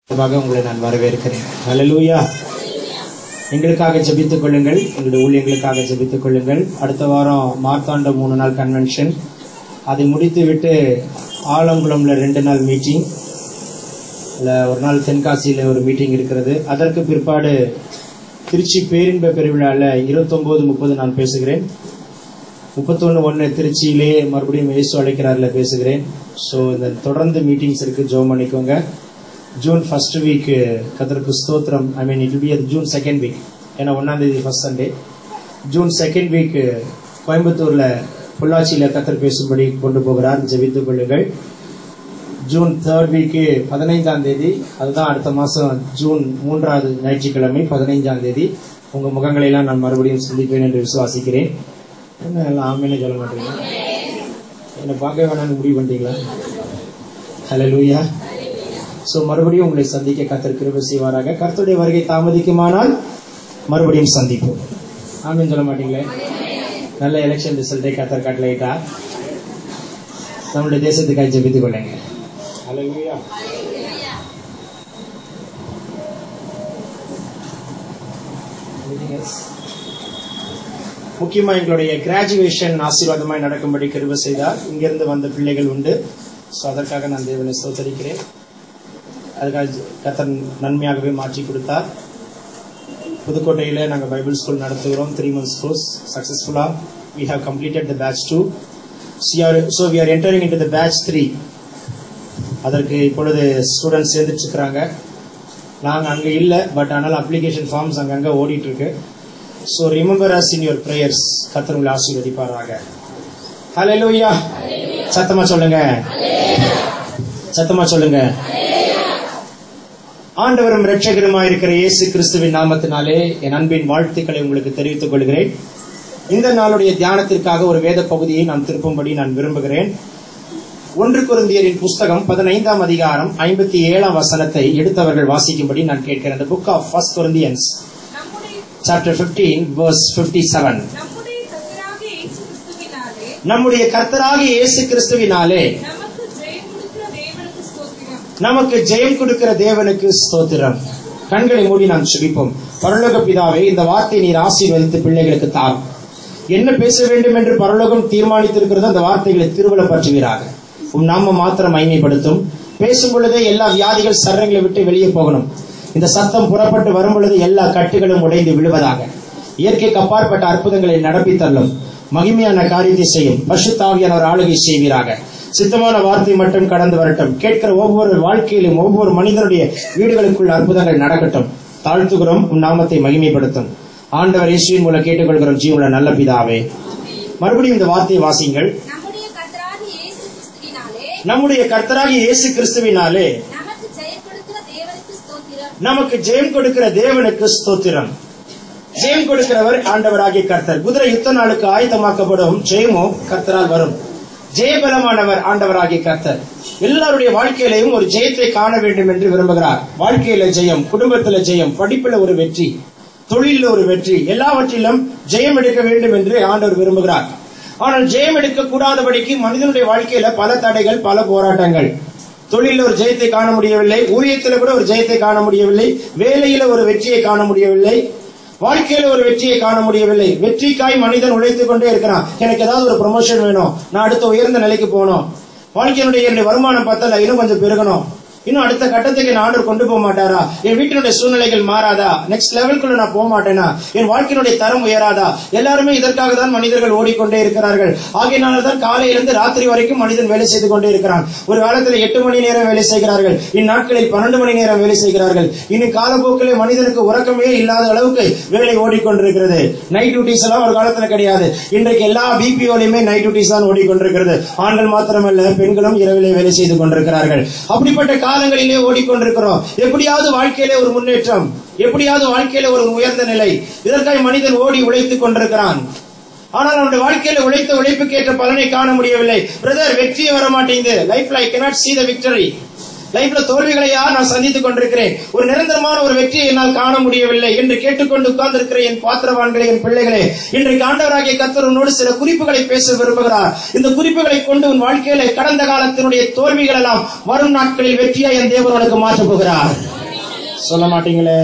சார்பாக உங்களை நான் வரவேற்கிறேன் ஹalleluya எங்களுக்காக ஜெபித்துக் கொள்ளுங்கள் எங்களுடைய ஊழியர்களுக்காக ஜெபித்துக் கொள்ளுங்கள் அடுத்த வாரம் மார்த்தாண்ட மூணு நாள் கன்வென்ஷன் அதை முடித்துவிட்டு ஆலங்குளம்ல ரெண்டு நாள் மீட்டிங் இல்லை ஒரு நாள் தென்காசியில் ஒரு மீட்டிங் இருக்கிறது அதற்கு பிற்பாடு திருச்சி பேரின்ப பெருவிழாவில் இருபத்தொம்போது முப்பது நான் பேசுகிறேன் முப்பத்தொன்று ஒன்று திருச்சியிலே மறுபடியும் இயேசு அழைக்கிறார்ல பேசுகிறேன் ஸோ இந்த தொடர்ந்து மீட்டிங்ஸ் இருக்கு ஜோம் பண்ணிக்கோங்க ஜூன் ஃபர்ஸ்ட் வீக் கதருக்கு ஸ்தோத்திரம் I mean it be June second week ஏன்னா ஒன்றாம் தேதி first Sunday June second week கோயம்புத்தூர்ல பொள்ளாச்சியில கத்தர் பேசும்படி கொண்டு போகிறார் ஜெபித்துக் கொள்ளுங்கள் ஜூன் தேர்ட் வீக்கு பதினைந்தாம் தேதி அதுதான் அடுத்த மாசம் ஜூன் மூன்றாவது ஞாயிற்றுக்கிழமை பதினைஞ்சாம் தேதி உங்க முகங்களை எல்லாம் நான் மறுபடியும் சந்திப்பேன் என்று விசுவாசிக்கிறேன் என்ன எல்லாம் ஆமேன்னு சொல்ல மாட்டீங்க என்னை பார்க்க வேணாம்னு முடிவு பண்ணிட்டீங்களா ஹலோ லூயா ஸோ மறுபடியும் உங்களை சந்திக்க கத்தர் கிருபை செய்வாராக கர்த்தருடைய வருகை தாமதிக்குமானால் மறுபடியும் சந்திப்போம் ஆமேன்னு சொல்ல மாட்டீங்களே நல்ல எலெக்ஷன் ரிசல்ட்டை கத்தர் கட்டளையிட்டா நம்முடைய தேசத்துக்காக ஜெபித்துக் கொள்ளுங்க ஹalleluya Anything else? முக்கியமா எங்களுடைய கிராஜுவேஷன் ஆசீர்வாதமாய் நடக்கும்படி கிருப செய்தார் இங்கிருந்து வந்த பிள்ளைகள் உண்டு ஸோ அதற்காக நான் தேவனை ஸ்தோத்தரிக்கிறேன் அதுக்காக கத்தர் நன்மையாகவே மாற்றி கொடுத்தார் புதுக்கோட்டையில் நாங்கள் பைபிள் ஸ்கூல் நடத்துகிறோம் த்ரீ மந்த்ஸ் கோர்ஸ் சக்ஸஸ்ஃபுல்லாக we have completed the batch two so we are entering into the batch three அதற்கு இப்பொழுது ஸ்டூடெண்ட்ஸ் சேர்ந்துட்டு இருக்கிறாங்க நாங்கள் அங்கே இல்லை பட் ஆனால் அப்ளிகேஷன் ஃபார்ம்ஸ் அங்கங்கே ஓடிட்டு இருக்கு so remember us in your prayers Qatar உங்களை ஆசீர்வதிப்பாராக ஹalleluya சத்தமா சொல்லுங்க சத்தமா சொல்லுங்க ஆண்டவரும் இரட்சகருமா இருக்கிற இயேசு கிறிஸ்துவின் நாமத்தினாலே என் அன்பின் வாழ்த்துக்களை உங்களுக்கு தெரிவித்துக் கொள்கிறேன் இந்த நாளுடைய தியானத்திற்காக ஒரு வேத பகுதியை நான் திருப்பும்படி நான் விரும்புகிறேன் ஒன்று குருந்தியரின் புஸ்தகம் பதினைந்தாம் அதிகாரம் ஐம்பத்தி ஏழாம் வசனத்தை எடுத்தவர்கள் வாசிக்கும்படி நான் கேட்கிறேன் புக் ஆஃப் ஃபர்ஸ்ட் குருந்தியன்ஸ் நம்முடைய சாப்டர் 15 verse 57 நம்முடைய கர்த்தராகிய இயேசு கிறிஸ்துவினாலே நம்முடைய கர்த்தராகிய இயேசு கிறிஸ்துவினாலே நமக்கு ஜெயம் கொடுக்கிற தேவனுக்கு ஸ்தோத்திரம் நமக்கு ஜெயம் கொடுக்கிற தேவனுக்கு ஸ்தோத்திரம் கண்களை மூடி நாம் சுபிப்போம் பரலோக பிதாவே இந்த வார்த்தை நீர் ஆசீர்வதித்து பிள்ளைகளுக்கு தாரும் என்ன பேச வேண்டும் என்று பரலோகம் தீர்மானித்திருக்கிறது அந்த வார்த்தைகளை திருவிழ பற்றுகிறாங்க உம் நாம மாத்திரம் மைமைப்படுத்தும் பேசும் பொழுதே எல்லா வியாதிகள் சரங்களை விட்டு வெளியே போகணும் இந்த சத்தம் புறப்பட்டு வரும் பொழுது எல்லா கட்டுகளும் உடைந்து விழுவதாக இயற்கைக்கு அப்பாற்பட்ட அற்புதங்களை நடப்பி தள்ளும் மகிமையான காரியத்தை செய்யும் பசுத்தாவியான ஒரு ஆளுகை செய்வீராக சித்தமான வார்த்தை மட்டும் கடந்து வரட்டும் கேட்கிற ஒவ்வொரு வாழ்க்கையிலும் ஒவ்வொரு மனிதனுடைய வீடுகளுக்குள் அற்புதங்கள் நடக்கட்டும் தாழ்த்துகிறோம் உம் நாமத்தை மகிமைப்படுத்தும் ஆண்டவர் இயேசுவின் மூலம் கேட்டுக்கொள்கிறோம் ஜீவன நல்ல பிதாவே மறுபடியும் இந்த வார்த்தையை வாசிங்கள் நம்முடைய கர்த்தராகிய இயேசு கிறிஸ்துவினாலே நம்முடைய கர்த்தராகிய இயேசு கிறிஸ்துவினாலே நமக்கு ஜெயம் கொடுக்கிற தேவனுக்கு ஸ்தோத்திரம் நமக்கு ஜெயம் கொடுக்கிற தேவனுக்கு ஸ்தோத்திரம் ஜெயம் கொடுக்கிறவர் ஆண்டவராகிய கர்த்தர் குதிரை யுத்த நாளுக்கு ஆயத்தமாக்கப்படும் ஜெயமோ கர்த்தரால் வரும் ஜெயபலமானவர் ஆண்டவராகிய கர்த்தர் எல்லாருடைய வாழ்க்கையிலையும் ஒரு ஜெயத்தை காண வேண்டும் என்று விரும்புகிறார் வாழ்க்கையில ஜெயம் குடும்பத்துல ஜெயம் படிப்புல ஒரு வெற்றி தொழில ஒரு வெற்றி எல்லாவற்றிலும் ஜெயம் எடுக்க வேண்டும் என்று ஆண்டவர் விரும்புகிறார் ஆனால் ஜெயம் எடுக்க கூடாதபடிக்கு மனிதனுடைய வாழ்க்கையில பல தடைகள் பல போராட்டங்கள் தொழில ஒரு ஜெயத்தை காண முடியவில்லை ஊழியத்துல கூட ஒரு ஜெயத்தை காண முடியவில்லை வேலையில ஒரு வெற்றியை காண முடியவில்லை வாழ்க்கையில ஒரு வெற்றியை காண முடியவில்லை வெற்றிக்காய் மனிதன் உழைத்துக் கொண்டே இருக்கிறான் எனக்கு ஏதாவது ஒரு ப்ரொமோஷன் வேணும் நான் அடுத்த உயர்ந்த நிலைக்கு போகணும் வாழ்க்கையினுடைய என்னுடைய வருமானம் பார்த்தா இன்னும் கொஞ்சம் பெருகணும் இன்னும் அடுத்த கட்டத்துக்கு என் ஆண்டவர் கொண்டு போக மாட்டாரா என் வீட்டினுடைய சூழ்நிலைகள் மாறாதா நெக்ஸ்ட் லெவலுக்குள்ள நான் போக மாட்டேனா என் வாழ்க்கையினுடைய தரம் உயராதா எல்லாருமே இதற்காக தான் மனிதர்கள் ஓடிக்கொண்டே இருக்கிறார்கள் ஆகையினால தான் காலையிலிருந்து ராத்திரி வரைக்கும் மனிதன் வேலை செய்து கொண்டே இருக்கிறான் ஒரு காலத்தில் எட்டு மணி நேரம் வேலை செய்கிறார்கள் இந்நாட்களில் பன்னெண்டு மணி நேரம் வேலை செய்கிறார்கள் இன்னும் காலப்போக்கிலே மனிதனுக்கு உறக்கமே இல்லாத அளவுக்கு வேலை ஓடிக்கொண்டிருக்கிறது நைட் டியூட்டிஸ் எல்லாம் ஒரு காலத்துல கிடையாது இன்றைக்கு எல்லா பிபிஓலையுமே நைட் டியூட்டிஸ் தான் ஓடிக்கொண்டிருக்கிறது ஆண்கள் மாத்திரமல்ல பெண்களும் இரவிலே வேலை செய்து கொண்டிருக்கிறார்கள் அப்படிப்பட்ட காலங்களிலே ஓடிக்கொண்டிருக்கிறோம் எப்படியாவது வாழ்க்கையிலே ஒரு முன்னேற்றம் எப்படியாவது வாழ்க்கையில ஒரு உயர்ந்த நிலை இதற்காக மனிதன் ஓடி உழைத்துக் கொண்டிருக்கிறான் ஆனால் அவனுடைய வாழ்க்கையில உழைத்த உழைப்புக்கு ஏற்ற பலனை காண முடியவில்லை பிரதர் வெற்றியே வர மாட்டேங்குது லைஃப்ல ஐ cannot see the victory லைஃப்ல தோல்விகளையா நான் சந்தித்துக் கொண்டிருக்கிறேன் ஒரு நிரந்தரமான ஒரு வெற்றியை என்னால் காண முடியவில்லை என்று கேட்டுக்கொண்டு உட்கார்ந்து இருக்கிற என் பாத்திரவான்களே என் பிள்ளைகளே இன்றைக்கு ஆண்டவராகிய கர்த்தர் உன்னோடு சில குறிப்புகளை பேச விரும்புகிறார் இந்த குறிப்புகளை கொண்டு உன் வாழ்க்கையில கடந்த காலத்தினுடைய தோல்விகள் எல்லாம் வரும் நாட்களில் வெற்றியா என் தேவன் உனக்கு மாற்றப் போகிறார் சொல்ல மாட்டீங்களே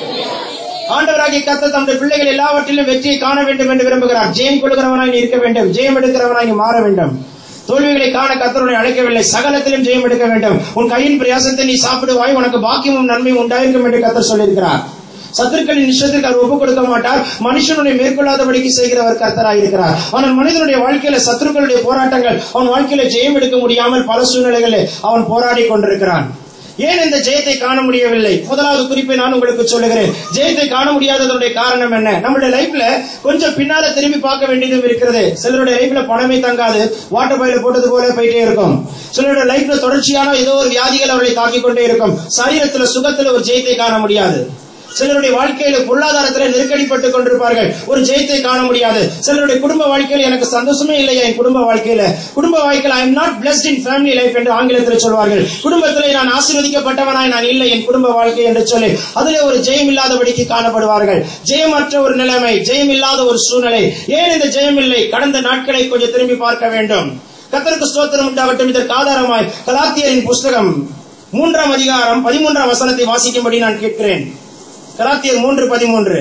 ஆண்டவராகிய கர்த்தர் தம்முடைய பிள்ளைகள் எல்லாவற்றிலும் வெற்றியை காண வேண்டும் என்று விரும்புகிறார் ஜெயம் கொடுக்கிறவனாய் நீ இருக்க வேண்டும் ஜெயம் எடுக்கிறவனாய் நீ மாற வேண்டும் தோல்விகளை காண கர்த்தருடைய அழைக்கவில்லை சகலத்திலும் ஜெயம் எடுக்க வேண்டும் உன் கையின் பிரயாசத்தை நீ சாப்பிடுவாய் உனக்கு பாக்கியமும் நன்மையும் உண்டாயிருக்கும் என்று கர்த்தர் சொல்லியிருக்கிறார் சத்துருக்களின் இஷ்டத்திற்கு அவர் ஒப்புக் கொடுக்க மாட்டார் மனுஷனுடைய மேற்கொள்ளாதபடிக்கு செய்கிறவர் கர்த்தராக இருக்கிறார் ஆனால் மனிதனுடைய வாழ்க்கையில சத்துருக்களுடைய போராட்டங்கள் அவன் வாழ்க்கையில ஜெயம் எடுக்க முடியாமல் பல சூழ்நிலைகளில் அவன் போராடி கொண்டிருக்கிறான் ஏன் இந்த ஜெயத்தை காண முடியவில்லை முதலாவது குறிப்பை நான் உங்களுக்கு சொல்லுகிறேன் ஜெயத்தை காண முடியாததனுடைய காரணம் என்ன நம்மளுடைய லைஃப்ல கொஞ்சம் பின்னால திரும்பி பார்க்க வேண்டியதும் இருக்கிறது சிலருடைய லைஃப்ல பணமே தங்காது வாட்டர் பையில போட்டது போல போயிட்டே இருக்கும் சிலருடைய லைஃப்ல தொடர்ச்சியான ஏதோ ஒரு வியாதிகள் அவர்களை தாக்கிக் கொண்டே இருக்கும் சரீரத்துல சுகத்துல ஒரு ஜெயத்தை காண முடியாது சிலருடைய வாழ்க்கையில பொருளாதாரத்துல நெருக்கடிப்பட்டுக் கொண்டிருப்பார்கள் ஒரு ஜெயத்தை காண முடியாது சிலருடைய குடும்ப வாழ்க்கையில எனக்கு சந்தோஷமே இல்லையா என் குடும்ப வாழ்க்கையில குடும்ப வாழ்க்கையில I am not blessed in family life என்று ஆங்கிலத்தில் சொல்வார்கள் குடும்பத்திலே நான் ஆசீர்வதிக்கப்பட்டவனாய் நான் இல்லை என் குடும்ப வாழ்க்கை என்று சொல்லி அதிலே ஒரு ஜெயம் இல்லாதபடிக்கு காணப்படுவார்கள் ஜெயமற்ற ஒரு நிலைமை ஜெயம் இல்லாத ஒரு சூழ்நிலை ஏன் இந்த ஜெயம் இல்லை கடந்த நாட்களை கொஞ்சம் திரும்பி பார்க்க வேண்டும் கத்தருக்கு ஸ்தோத்திரம் உண்டாகட்டும் இதற்கு ஆதாரமாய் கலாத்தியரின் புஸ்தகம் மூன்றாம் அதிகாரம் பதிமூன்றாம் வசனத்தை வாசிக்கும்படி நான் கேட்கிறேன் கலாத்தியர் மூன்று பதிமூன்று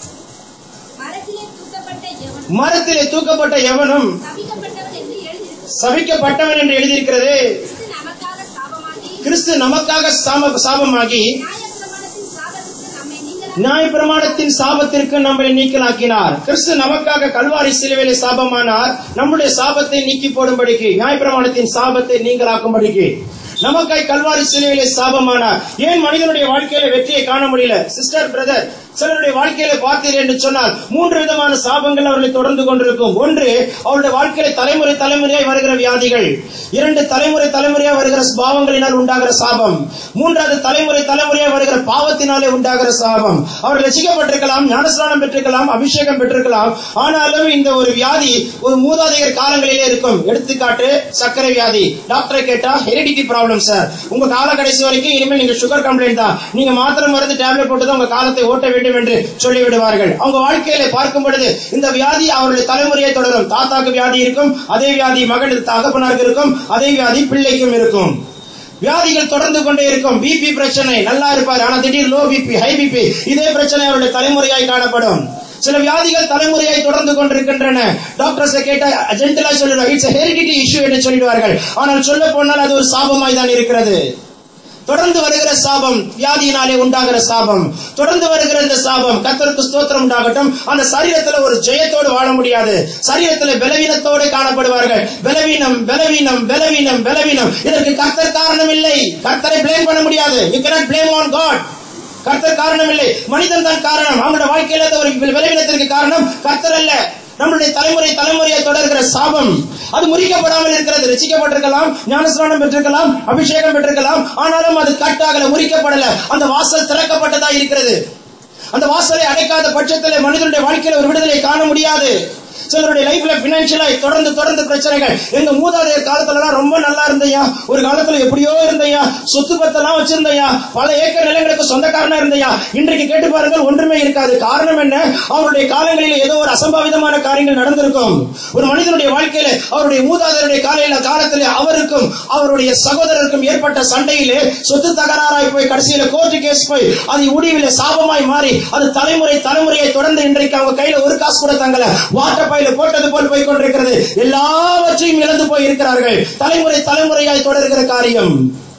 மரத்திலே தூக்கப்பட்ட எவனும் மரத்திலே தூக்கப்பட்ட எவனும் சபிக்கப்பட்டவன் என்று எழுதியிருக்கிறது சபிக்கப்பட்டவன் என்று எழுதியிருக்கிறது கிறிஸ்து நமக்காக சாபமாகி கிறிஸ்து நமக்காக சாம சாபமாகி நியாயப்பிரமாணத்தின் சாபத்திற்கு நம்மை நீங்களாக நியாயப்பிரமாணத்தின் சாபத்திற்கு நம்மை நீக்கலாக்கினார் கிறிஸ்து நமக்காக கல்வாரி சிலுவையிலே சாபமானார் நம்முடைய சாபத்தை நீக்கி போடும்படிக்கு நியாயப்பிரமாணத்தின் சாபத்தை நீங்களாக்கும்படிக்கு நமக்காய் கல்வாரி சிலுவையிலே சாபமானார் ஏன் மனிதனுடைய வாழ்க்கையில வெற்றியை காண முடியல சிஸ்டர் பிரதர் சிலருடைய வாழ்க்கையில பார்த்தீர்கள் என்று சொன்னால் மூன்று விதமான சாபங்கள் அவர்களை தொடர்ந்து கொண்டிருக்கும் ஒன்று அவருடைய வாழ்க்கையில தலைமுறை தலைமுறையாய் வருகிற வியாதிகள் இரண்டு தலைமுறை தலைமுறையாய் வருகிற பாவங்களினால் உண்டாகிற சாபம் மூன்றாவது தலைமுறை தலைமுறையாய் வருகிற பாவத்தினாலே உண்டாகிற சாபம் அவர் ரசிக்கப்பட்டிருக்கலாம் ஞானஸ்நானம் பெற்றிருக்கலாம் அபிஷேகம் பெற்றிருக்கலாம் ஆனாலும் இந்த ஒரு வியாதி ஒரு மூதாதையர் காலங்களிலே இருக்கும் எடுத்துக்காட்டு சர்க்கரை வியாதி டாக்டரை கேட்டா ஹெரிடிட்டி ப்ராப்ளம் சார் உங்க கால கடைசி வரைக்கும் இனிமேல் நீங்க சுகர் கம்ப்ளைண்ட் தான் நீங்க மாத்திரை மருந்து டேப்லெட் போட்டு தான் உங்க காலத்தை ஓட்ட வேண்டும் என்று சொல்லிவிடுவார்கள் அவங்க வாழ்க்கையில பார்க்கும் பொழுது இந்த வியாதி அவருடைய தலைமுறையை தொடரும் தாத்தாக்கு வியாதி இருக்கும் அதே வியாதி மகள் தகப்பனாருக்கு இருக்கும் அதே வியாதி பிள்ளைக்கும் இருக்கும் வியாதிகள் தொடர்ந்து கொண்டே இருக்கும் பிபி பிரச்சனை நல்லா இருப்பார் ஆனா திடீர் லோ பிபி ஹை பிபி இதே பிரச்சனை அவருடைய தலைமுறையாய் காணப்படும் சில வியாதிகள் தலைமுறையாய் தொடர்ந்து கொண்டிருக்கின்றன டாக்டர்ஸ் கேட்ட ஜென்டலா சொல்லிடுவாங்க இட்ஸ் ஹெரிடிட்டி இஷ்யூ என்று சொல்லிடுவார்கள் ஆனால் சொல்ல போனால் அது ஒரு சாபமாய் தான் இருக்கிறது தொடர்ந்து வருகிற சாபம் வியாதியினாலே உண்டாகிற சாபம் தொடர்ந்து வருகிற இந்த சாபம் கத்தருக்கு ஸ்தோத்திரம் உண்டாகட்டும் அந்த சரீரத்துல ஒரு ஜெயத்தோடு வாழ முடியாது சரீரத்துல பலவீனத்தோடு காணப்படுவார்கள் பலவீனம் பலவீனம் பலவீனம் பலவீனம் இதற்கு கர்த்தர் காரணம் இல்லை கர்த்தரை பிளேம் பண்ண முடியாது you cannot blame on God கர்த்தர் காரணம் இல்லை மனிதன் தான் காரணம் அவங்களோட வாழ்க்கையில இருந்த ஒரு விளைவினத்திற்கு காரணம் கர்த்தர் அல்ல நம்மளுடைய தலைமுறை தலைமுறையை தொடர்கிற சாபம் அது முறிக்கப்படாமல் இருக்கிறது ரசிக்கப்பட்டிருக்கலாம் ஞானஸ்நானம் பெற்றிருக்கலாம் அபிஷேகம் பெற்றிருக்கலாம் ஆனாலும் அது கட்டாகல முறிக்கப்படல அந்த வாசல் திறக்கப்பட்டதா இருக்கிறது அந்த வாசலை அடைக்காத பட்சத்தில் மனிதனுடைய வாழ்க்கையில ஒரு விடுதலை காண முடியாது சிலருடைய லைஃப்ல பினான்சியலாய் தொடர்ந்து தொடர்ந்து பிரச்சனைகள் எங்க மூதாதையர் காலத்துல எல்லாம் ரொம்ப நல்லா இருந்தையா ஒரு காலத்துல எப்படியோ இருந்தையா சொத்து பத்தெல்லாம் வச்சிருந்தையா பல ஏக்கர் நிலங்களுக்கு சொந்தக்காரனா இருந்தையா இன்றைக்கு கேட்டு பாருங்கள் ஒன்றுமே இருக்காது காரணம் என்ன அவருடைய காலங்களில் ஏதோ ஒரு அசம்பாவிதமான காரியங்கள் நடந்திருக்கும் ஒரு மனிதனுடைய வாழ்க்கையில அவருடைய மூதாதையருடைய காலையில காலத்திலே அவருக்கும் அவருடைய சகோதரருக்கும் ஏற்பட்ட சண்டையிலே சொத்து தகராறாய் போய் கடைசியில கோர்ட்டு கேஸ் போய் அது முடிவில சாபமாய் மாறி அது தலைமுறை தலைமுறையை தொடர்ந்து இன்றைக்கு அவங்க கையில ஒரு காசு கூட தங்கல வாட்டர் பையில போட்டது போல் போய் கொண்டிருக்கிறது எல்லாவற்றையும் இழந்து போய் இருக்கிறார்கள் தலைமுறை தலைமுறையாய் தொடர்கிற காரியம்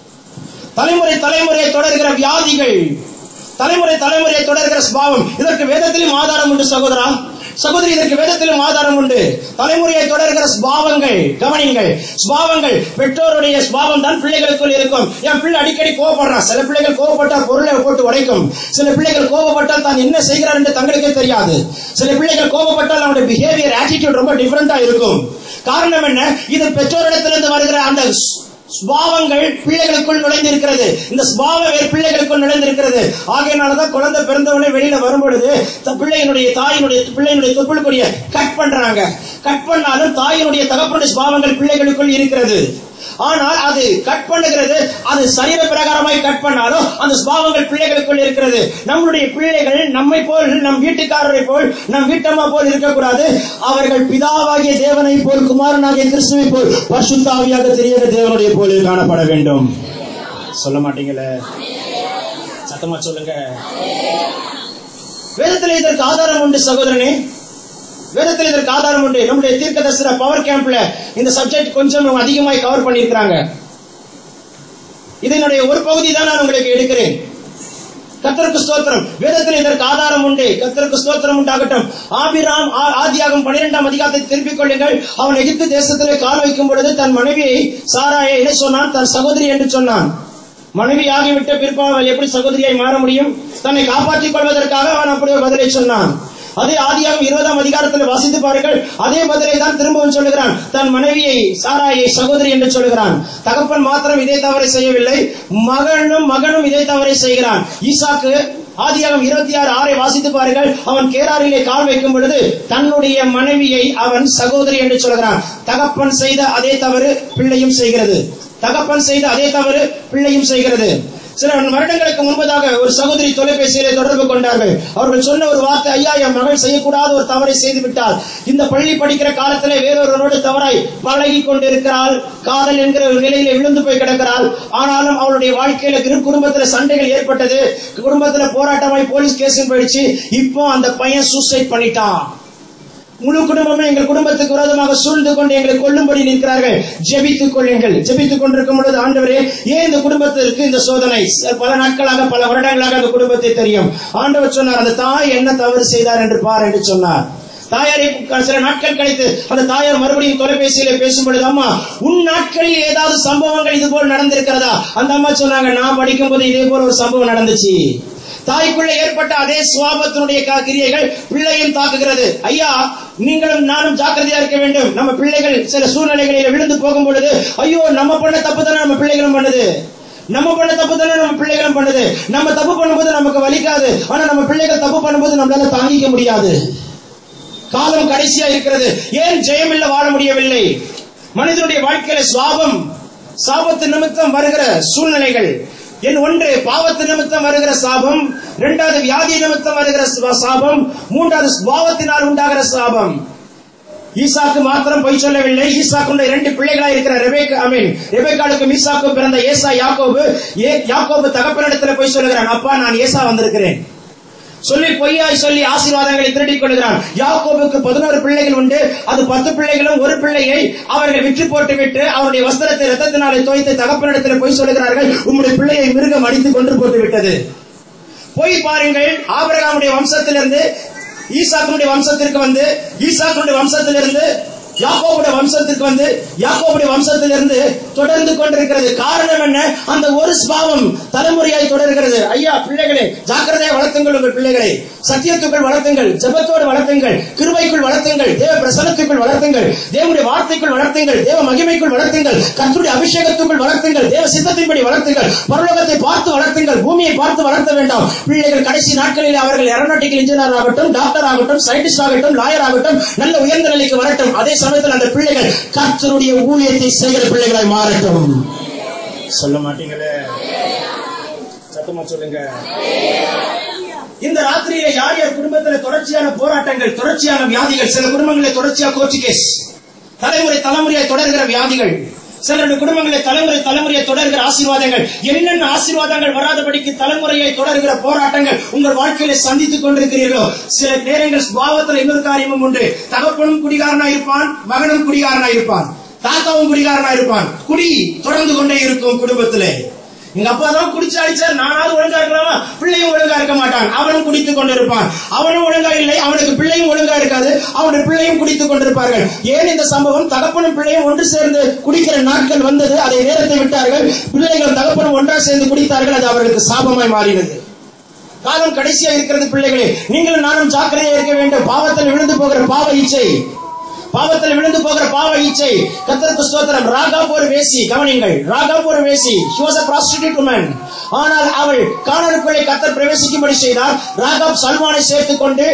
தலைமுறை தலைமுறையை தொடர்கிற வியாதிகள் தலைமுறை தலைமுறையை தொடர்கிற ஸ்பாவம் இதற்கு வேதத்திலும் ஆதாரம் உண்டு சகோதரா சகோதரி இதற்கு வேதத்திலும் ஆதாரம் உண்டு தலைமுறையை தொடர்கிற ஸ்பாவங்கள் கவனிங்கள் ஸ்பாவங்கள் பெற்றோருடைய ஸ்பாவம் தான் பிள்ளைகளுக்குள் இருக்கும் என் பிள்ளை அடிக்கடி கோவப்படுறான் சில பிள்ளைகள் கோவப்பட்டால் பொருளை போட்டு உடைக்கும் சில பிள்ளைகள் கோவப்பட்டால் தான் என்ன செய்கிறார் என்று தங்களுக்கே தெரியாது சில பிள்ளைகள் கோவப்பட்டால் அவனுடைய பிஹேவியர் ஆட்டிடியூட் ரொம்ப டிஃபரெண்டா இருக்கும் காரணம் என்ன இது பெற்றோரிடத்திலிருந்து வருகிற அந்த ஸ்பாவங்கள் பிள்ளைகளுக்குள் நுழைந்திருக்கிறது இந்த ஸ்பாவ வேறு பிள்ளைகளுக்குள் நுழைந்திருக்கிறது ஆகையினாலதான் குழந்தை பிறந்தவனே வெளியில வரும்பொழுது த- பிள்ளையினுடைய தாயினுடைய பிள்ளையினுடைய தொப்புளுக்குரிய கட் பண்றாங்க கட் பண்ணாலும் தாயினுடைய தகப்பனுடைய ஸ்பாவங்கள் பிள்ளைகளுக்குள் இருக்கிறது ஆனால் அது கட் பண்ணுகிறது அது சரீர பிரகாரமாய் கட் பண்ணாலும் அந்த ஸ்பாவங்கள் பிள்ளைகளுக்குள் இருக்கிறது நம்மளுடைய பிள்ளைகள் நம்மை போல் நம் வீட்டுக்காரரை போல் நம் வீட்டம்மா போல் இருக்கக்கூடாது அவர்கள் பிதாவாகிய தேவனை போல் குமாரனாகிய கிறிஸ்துவை போல் பசுத்தாவியாக தெரியாத தேவனுடைய போல காணப்பட வேண்டும் சொல்ல மாட்டீங்களே சத்தமா சொல்லுங்க வேதத்தில் இதற்கு ஆதாரம் உண்டு சகோதரனே வேதத்தில் இதற்கு ஆதாரம் உண்டு நம்முடைய தீர்க்கதரிசன பவர் கேம்ப்ல இந்த சப்ஜெக்ட் கொஞ்சம் அதிகமாய் கவர் பண்ணியிருக்கிறாங்க இதனுடைய ஒரு பகுதி தான் நான் உங்களுக்கு எடுக்கிறேன் கத்தருக்கு ஸ்தோத்திரம் வேதத்தில் இதற்கு ஆதாரம் உண்டு கத்தருக்கு ஸ்தோத்திரம் உண்டாகட்டும் ஆபிராம் ஆ- ஆதியாகம் பனிரெண்டாம் அதிகாரத்தை திருப்பிக் கொள்ளுங்கள் அவன் எகிப்து தேசத்திலே கால் வைக்கும் பொழுது தன் மனைவியை சாராயை என்ன சொன்னான் தன் சகோதரி என்று சொன்னான் மனைவி ஆகிவிட்ட பிற்பாடு அவள் எப்படி சகோதரியாய் மாற முடியும் தன்னை காப்பாற்றிக் கொள்வதற்காக அவன் அப்படி ஒரு பதிலை சொன்னான் அதே ஆதியாகம் இருபதாம் அதிகாரத்தில் வாசித்து பாருங்கள் அதே பதிலை தான் திரும்பவும் சொல்லுகிறான் தன் மனைவியை சாராயை சகோதரி என்று சொல்லுகிறான் தகப்பன் மாத்திரம் இதே தவறை செய்யவில்லை மகனும் மகனும் இதே தவறை செய்கிறான் ஈசாக்கு ஆதியாகம் இருபத்தி ஆறு ஆறை வாசித்து பாருங்கள் அவன் கேராரிலே கால் வைக்கும் பொழுது தன்னுடைய மனைவியை அவன் சகோதரி என்று சொல்கிறான் தகப்பன் செய்த அதே தவறு பிள்ளையும் செய்கிறது தகப்பன் செய்த அதே தவறு பிள்ளையும் செய்கிறது சில வருடங்களுக்கு முன்பதாக ஒரு சகோதரி தொலைபேசியிலே தொடர்பு கொண்டார்கள் அவர்கள் சொன்ன ஒரு வார்த்தை ஐயா என் மகள் செய்யக்கூடாத ஒரு தவறை செய்து விட்டால் இந்த பள்ளி படிக்கிற காலத்திலே வேறொருவரோடு தவறாய் பழகி கொண்டிருக்கிறாள் காதல் என்கிற ஒரு நிலையில விழுந்து போய் கிடக்கிறாள் ஆனாலும் அவளுடைய வாழ்க்கையில திரு குடும்பத்துல சண்டைகள் ஏற்பட்டது குடும்பத்துல போராட்டமாய் போலீஸ் கேஸும் போயிடுச்சு இப்போ அந்த பையன் சூசைட் பண்ணிட்டான் முழு குடும்பமே எங்கள் குடும்பத்துக்கு விரோதமாக சூழ்ந்து கொண்டு எங்களை கொல்லும்படி நிற்கிறார்கள் ஜெபித்துக் கொள்ளுங்கள் ஜெபித்துக் கொண்டிருக்கும் பொழுது ஆண்டவரே ஏன் இந்த குடும்பத்திற்கு இந்த சோதனை பல நாட்களாக பல வருடங்களாக அந்த குடும்பத்தை தெரியும் ஆண்டவர் சொன்னார் அந்த தாய் என்ன தவறு செய்தார் என்று பார் என்று சொன்னார் தாயாரை சில நாட்கள் கழித்து அந்த தாயார் மறுபடியும் தொலைபேசியில பேசும் பொழுது அம்மா உன் நாட்களில் ஏதாவது சம்பவங்கள் இது போல் நடந்திருக்கிறதா அந்த அம்மா சொன்னாங்க நான் படிக்கும் போது இதே போல ஒரு சம்பவம் நடந்துச்சு தாய்க்குள்ள ஏற்பட்ட அதே சுவாபத்தினுடைய கா- கிரியைகள் பிள்ளையும் தாக்குகிறது ஐயா நீங்களும் நானும் ஜாக்கிரதையா இருக்க வேண்டும் நம்ம பிள்ளைகள் சில சூழ்நிலைகளில் விழுந்து போகும் பொழுது ஐயோ நம்ம பண்ண தப்பு தானே நம்ம பிள்ளைகளும் பண்ணுது நம்ம பண்ண தப்பு தானே நம்ம பிள்ளைகளும் பண்ணுது நம்ம தப்பு பண்ணும்போது நமக்கு வலிக்காது ஆனா நம்ம பிள்ளைகள் தப்பு பண்ணும்போது நம்மளால தாங்கிக்க முடியாது காலம் கடைசியா இருக்கிறது ஏன் ஜெயமில்ல வாழ முடியவில்லை மனிதனுடைய வாழ்க்கையில சுவாபம் சாபத்து நிமித்தம் வருகிற சூழ்நிலைகள் என் ஒன்று பாவத்து நிமித்தம் வருகிற சாபம் இரண்டாவது வியாதி நிமித்தம் வருகிற சா- சாபம் மூன்றாவது சுபாவத்தினால் உண்டாகிற சாபம் ஈசாக்கு மாத்திரம் பொய் சொல்லவில்லை ஈசாக்குடைய இரண்டு பிள்ளைகளா இருக்கிற ரெபேக் அமீன் ரெபேக்காளுக்கும் ஈசாக்கும் பிறந்த ஏசா யாக்கோபு ஏ- யாக்கோபு தகப்பனிடத்துல போய் சொல்லுகிறான் அப்பா நான் ஏசா வந்திருக்கிறேன் சொல்லி பொய்யாய் சொல்லி ஆசீர்வாதங்களை திருடிக் கொள்கிறான் யாக்கோபுக்கு பதினோரு பிள்ளைகள் உண்டு அது பத்து பிள்ளைகளும் ஒரு பிள்ளையை அவர்கள் விற்று போட்டு விட்டு அவருடைய வஸ்திரத்தை ரத்தத்தினாலே தோய்த்து தகப்பனிடத்தில் பொய் சொல்லுகிறார்கள் உம்முடைய பிள்ளையை மிருகம் அடித்து கொண்டு போட்டு விட்டது போய் பாருங்கள் ஆபிரகாமுடைய வம்சத்திலிருந்து ஈசாக்குடைய வம்சத்திற்கு வந்து ஈசாக்குடைய வம்சத்திலிருந்து யாக்கோபுடைய வம்சத்திற்கு வந்து யாக்கோபுடைய வம்சத்திலிருந்து தொடர்ந்து கொண்டிருக்கிறது காரணம் என்ன அந்த ஒரு ஸ்பாவம் தலைமுறையாய் தொடர்கிறது ஐயா பிள்ளைகளே ஜாக்கிரதையா வளர்த்துங்கள் உங்கள் பிள்ளைகளை சத்தியத்துக்குள் வளர்த்துங்கள் ஜெபத்தோடு வளர்த்துங்கள் கிருபைக்குள் வளர்த்துங்கள் தேவ பிரசனத்துக்குள் வளர்த்துங்கள் தேவனுடைய வார்த்தைக்குள் வளர்த்துங்கள் தேவ மகிமைக்குள் வளர்த்துங்கள் கர்த்தருடைய அபிஷேகத்துக்குள் வளர்த்துங்கள் தேவ சித்தத்தின்படி வளர்த்துங்கள் பரலோகத்தை பார்த்து வளர்த்துங்கள் பூமியை பார்த்து வளர்த்த வேண்டாம் பிள்ளைகள் கடைசி நாட்களில் அவர்கள் ஏரோநாட்டிக்கல் இன்ஜினியர் ஆகட்டும் டாக்டர் ஆகட்டும் சயின்டிஸ்ட் ஆகட்டும் லாயர் ஆகட்டும் நல்ல உயர்ந்த நிலைக்கு வரட்டும் அதே சமயத்தில் அந்த பிள்ளைகள் கர்த்தருடைய ஊழியத்தை செய்கிற பிள்ளைகளாய் மாறட்டும் சொல்ல மாட்டீங்களே சத்தமா சொல்லுங்க இந்த ராத்திரியில யார் யார் குடும்பத்துல தொடர்ச்சியான போராட்டங்கள் தொடர்ச்சியான வியாதிகள் சில குடும்பங்களில் தொடர்ச்சியா கோச்சு கேஸ் தலைமுறை தலைமுறையாய் தொடர்கிற வியாதிகள் சிலருடைய குடும்பங்களில் தலைமுறை தலைமுறையை தொடர்கிற ஆசீர்வாதங்கள் என்னென்ன ஆசீர்வாதங்கள் வராதபடிக்கு தலைமுறையை தொடர்கிற போராட்டங்கள் உங்கள் வாழ்க்கையில சந்தித்துக் கொண்டிருக்கிறீர்களோ சில நேரங்கள் சுபாவத்தில் இன்னொரு காரியமும் உண்டு தகப்பனும் குடிகாரனா இருப்பான் மகனும் குடிகாரனா இருப்பான் தாத்தாவும் குடிகாரனா இருப்பான் குடி தொடர்ந்து கொண்டே இருக்கும் குடும்பத்திலே எங்க அப்பா தான் குடிச்சு அடிச்சார் நானாவது ஒழுங்கா இருக்கலாமா பிள்ளையும் ஒழுங்கா இருக்க மாட்டான் அவனும் குடித்துக் கொண்டிருப்பான் அவனும் ஒழுங்கா இல்லை அவனுக்கு பிள்ளையும் ஒழுங்கா இருக்காது அவனுடைய பிள்ளையும் குடித்துக் கொண்டிருப்பார்கள் ஏன் இந்த சம்பவம் தகப்பனும் பிள்ளையும் ஒன்று சேர்ந்து குடிக்கிற நாட்கள் வந்தது அதை நேரத்தை விட்டார்கள் பிள்ளைகள் தகப்பனும் ஒன்றா சேர்ந்து குடித்தார்கள் அது அவர்களுக்கு சாபமாய் மாறினது காலம் கடைசியா இருக்கிறது பிள்ளைகளே நீங்களும் நானும் ஜாக்கிரதையா இருக்க வேண்டும் பாவத்தில் விழுந்து போகிற பாவ இச்சை பாவத்தில் விழுந்து போகிற பாவ இச்சை கத்தருக்கு ஸ்தோத்திரம் ராகாப் ஒரு வேசி கவனிங்கள் ராகாப் ஒரு வேசி she was a prostitute woman ஆனால் அவள் காணலுக்குள்ளே கத்தர் பிரவேசிக்கும்படி செய்தார் ராகாப் சல்மானை சேர்த்துக் கொண்டு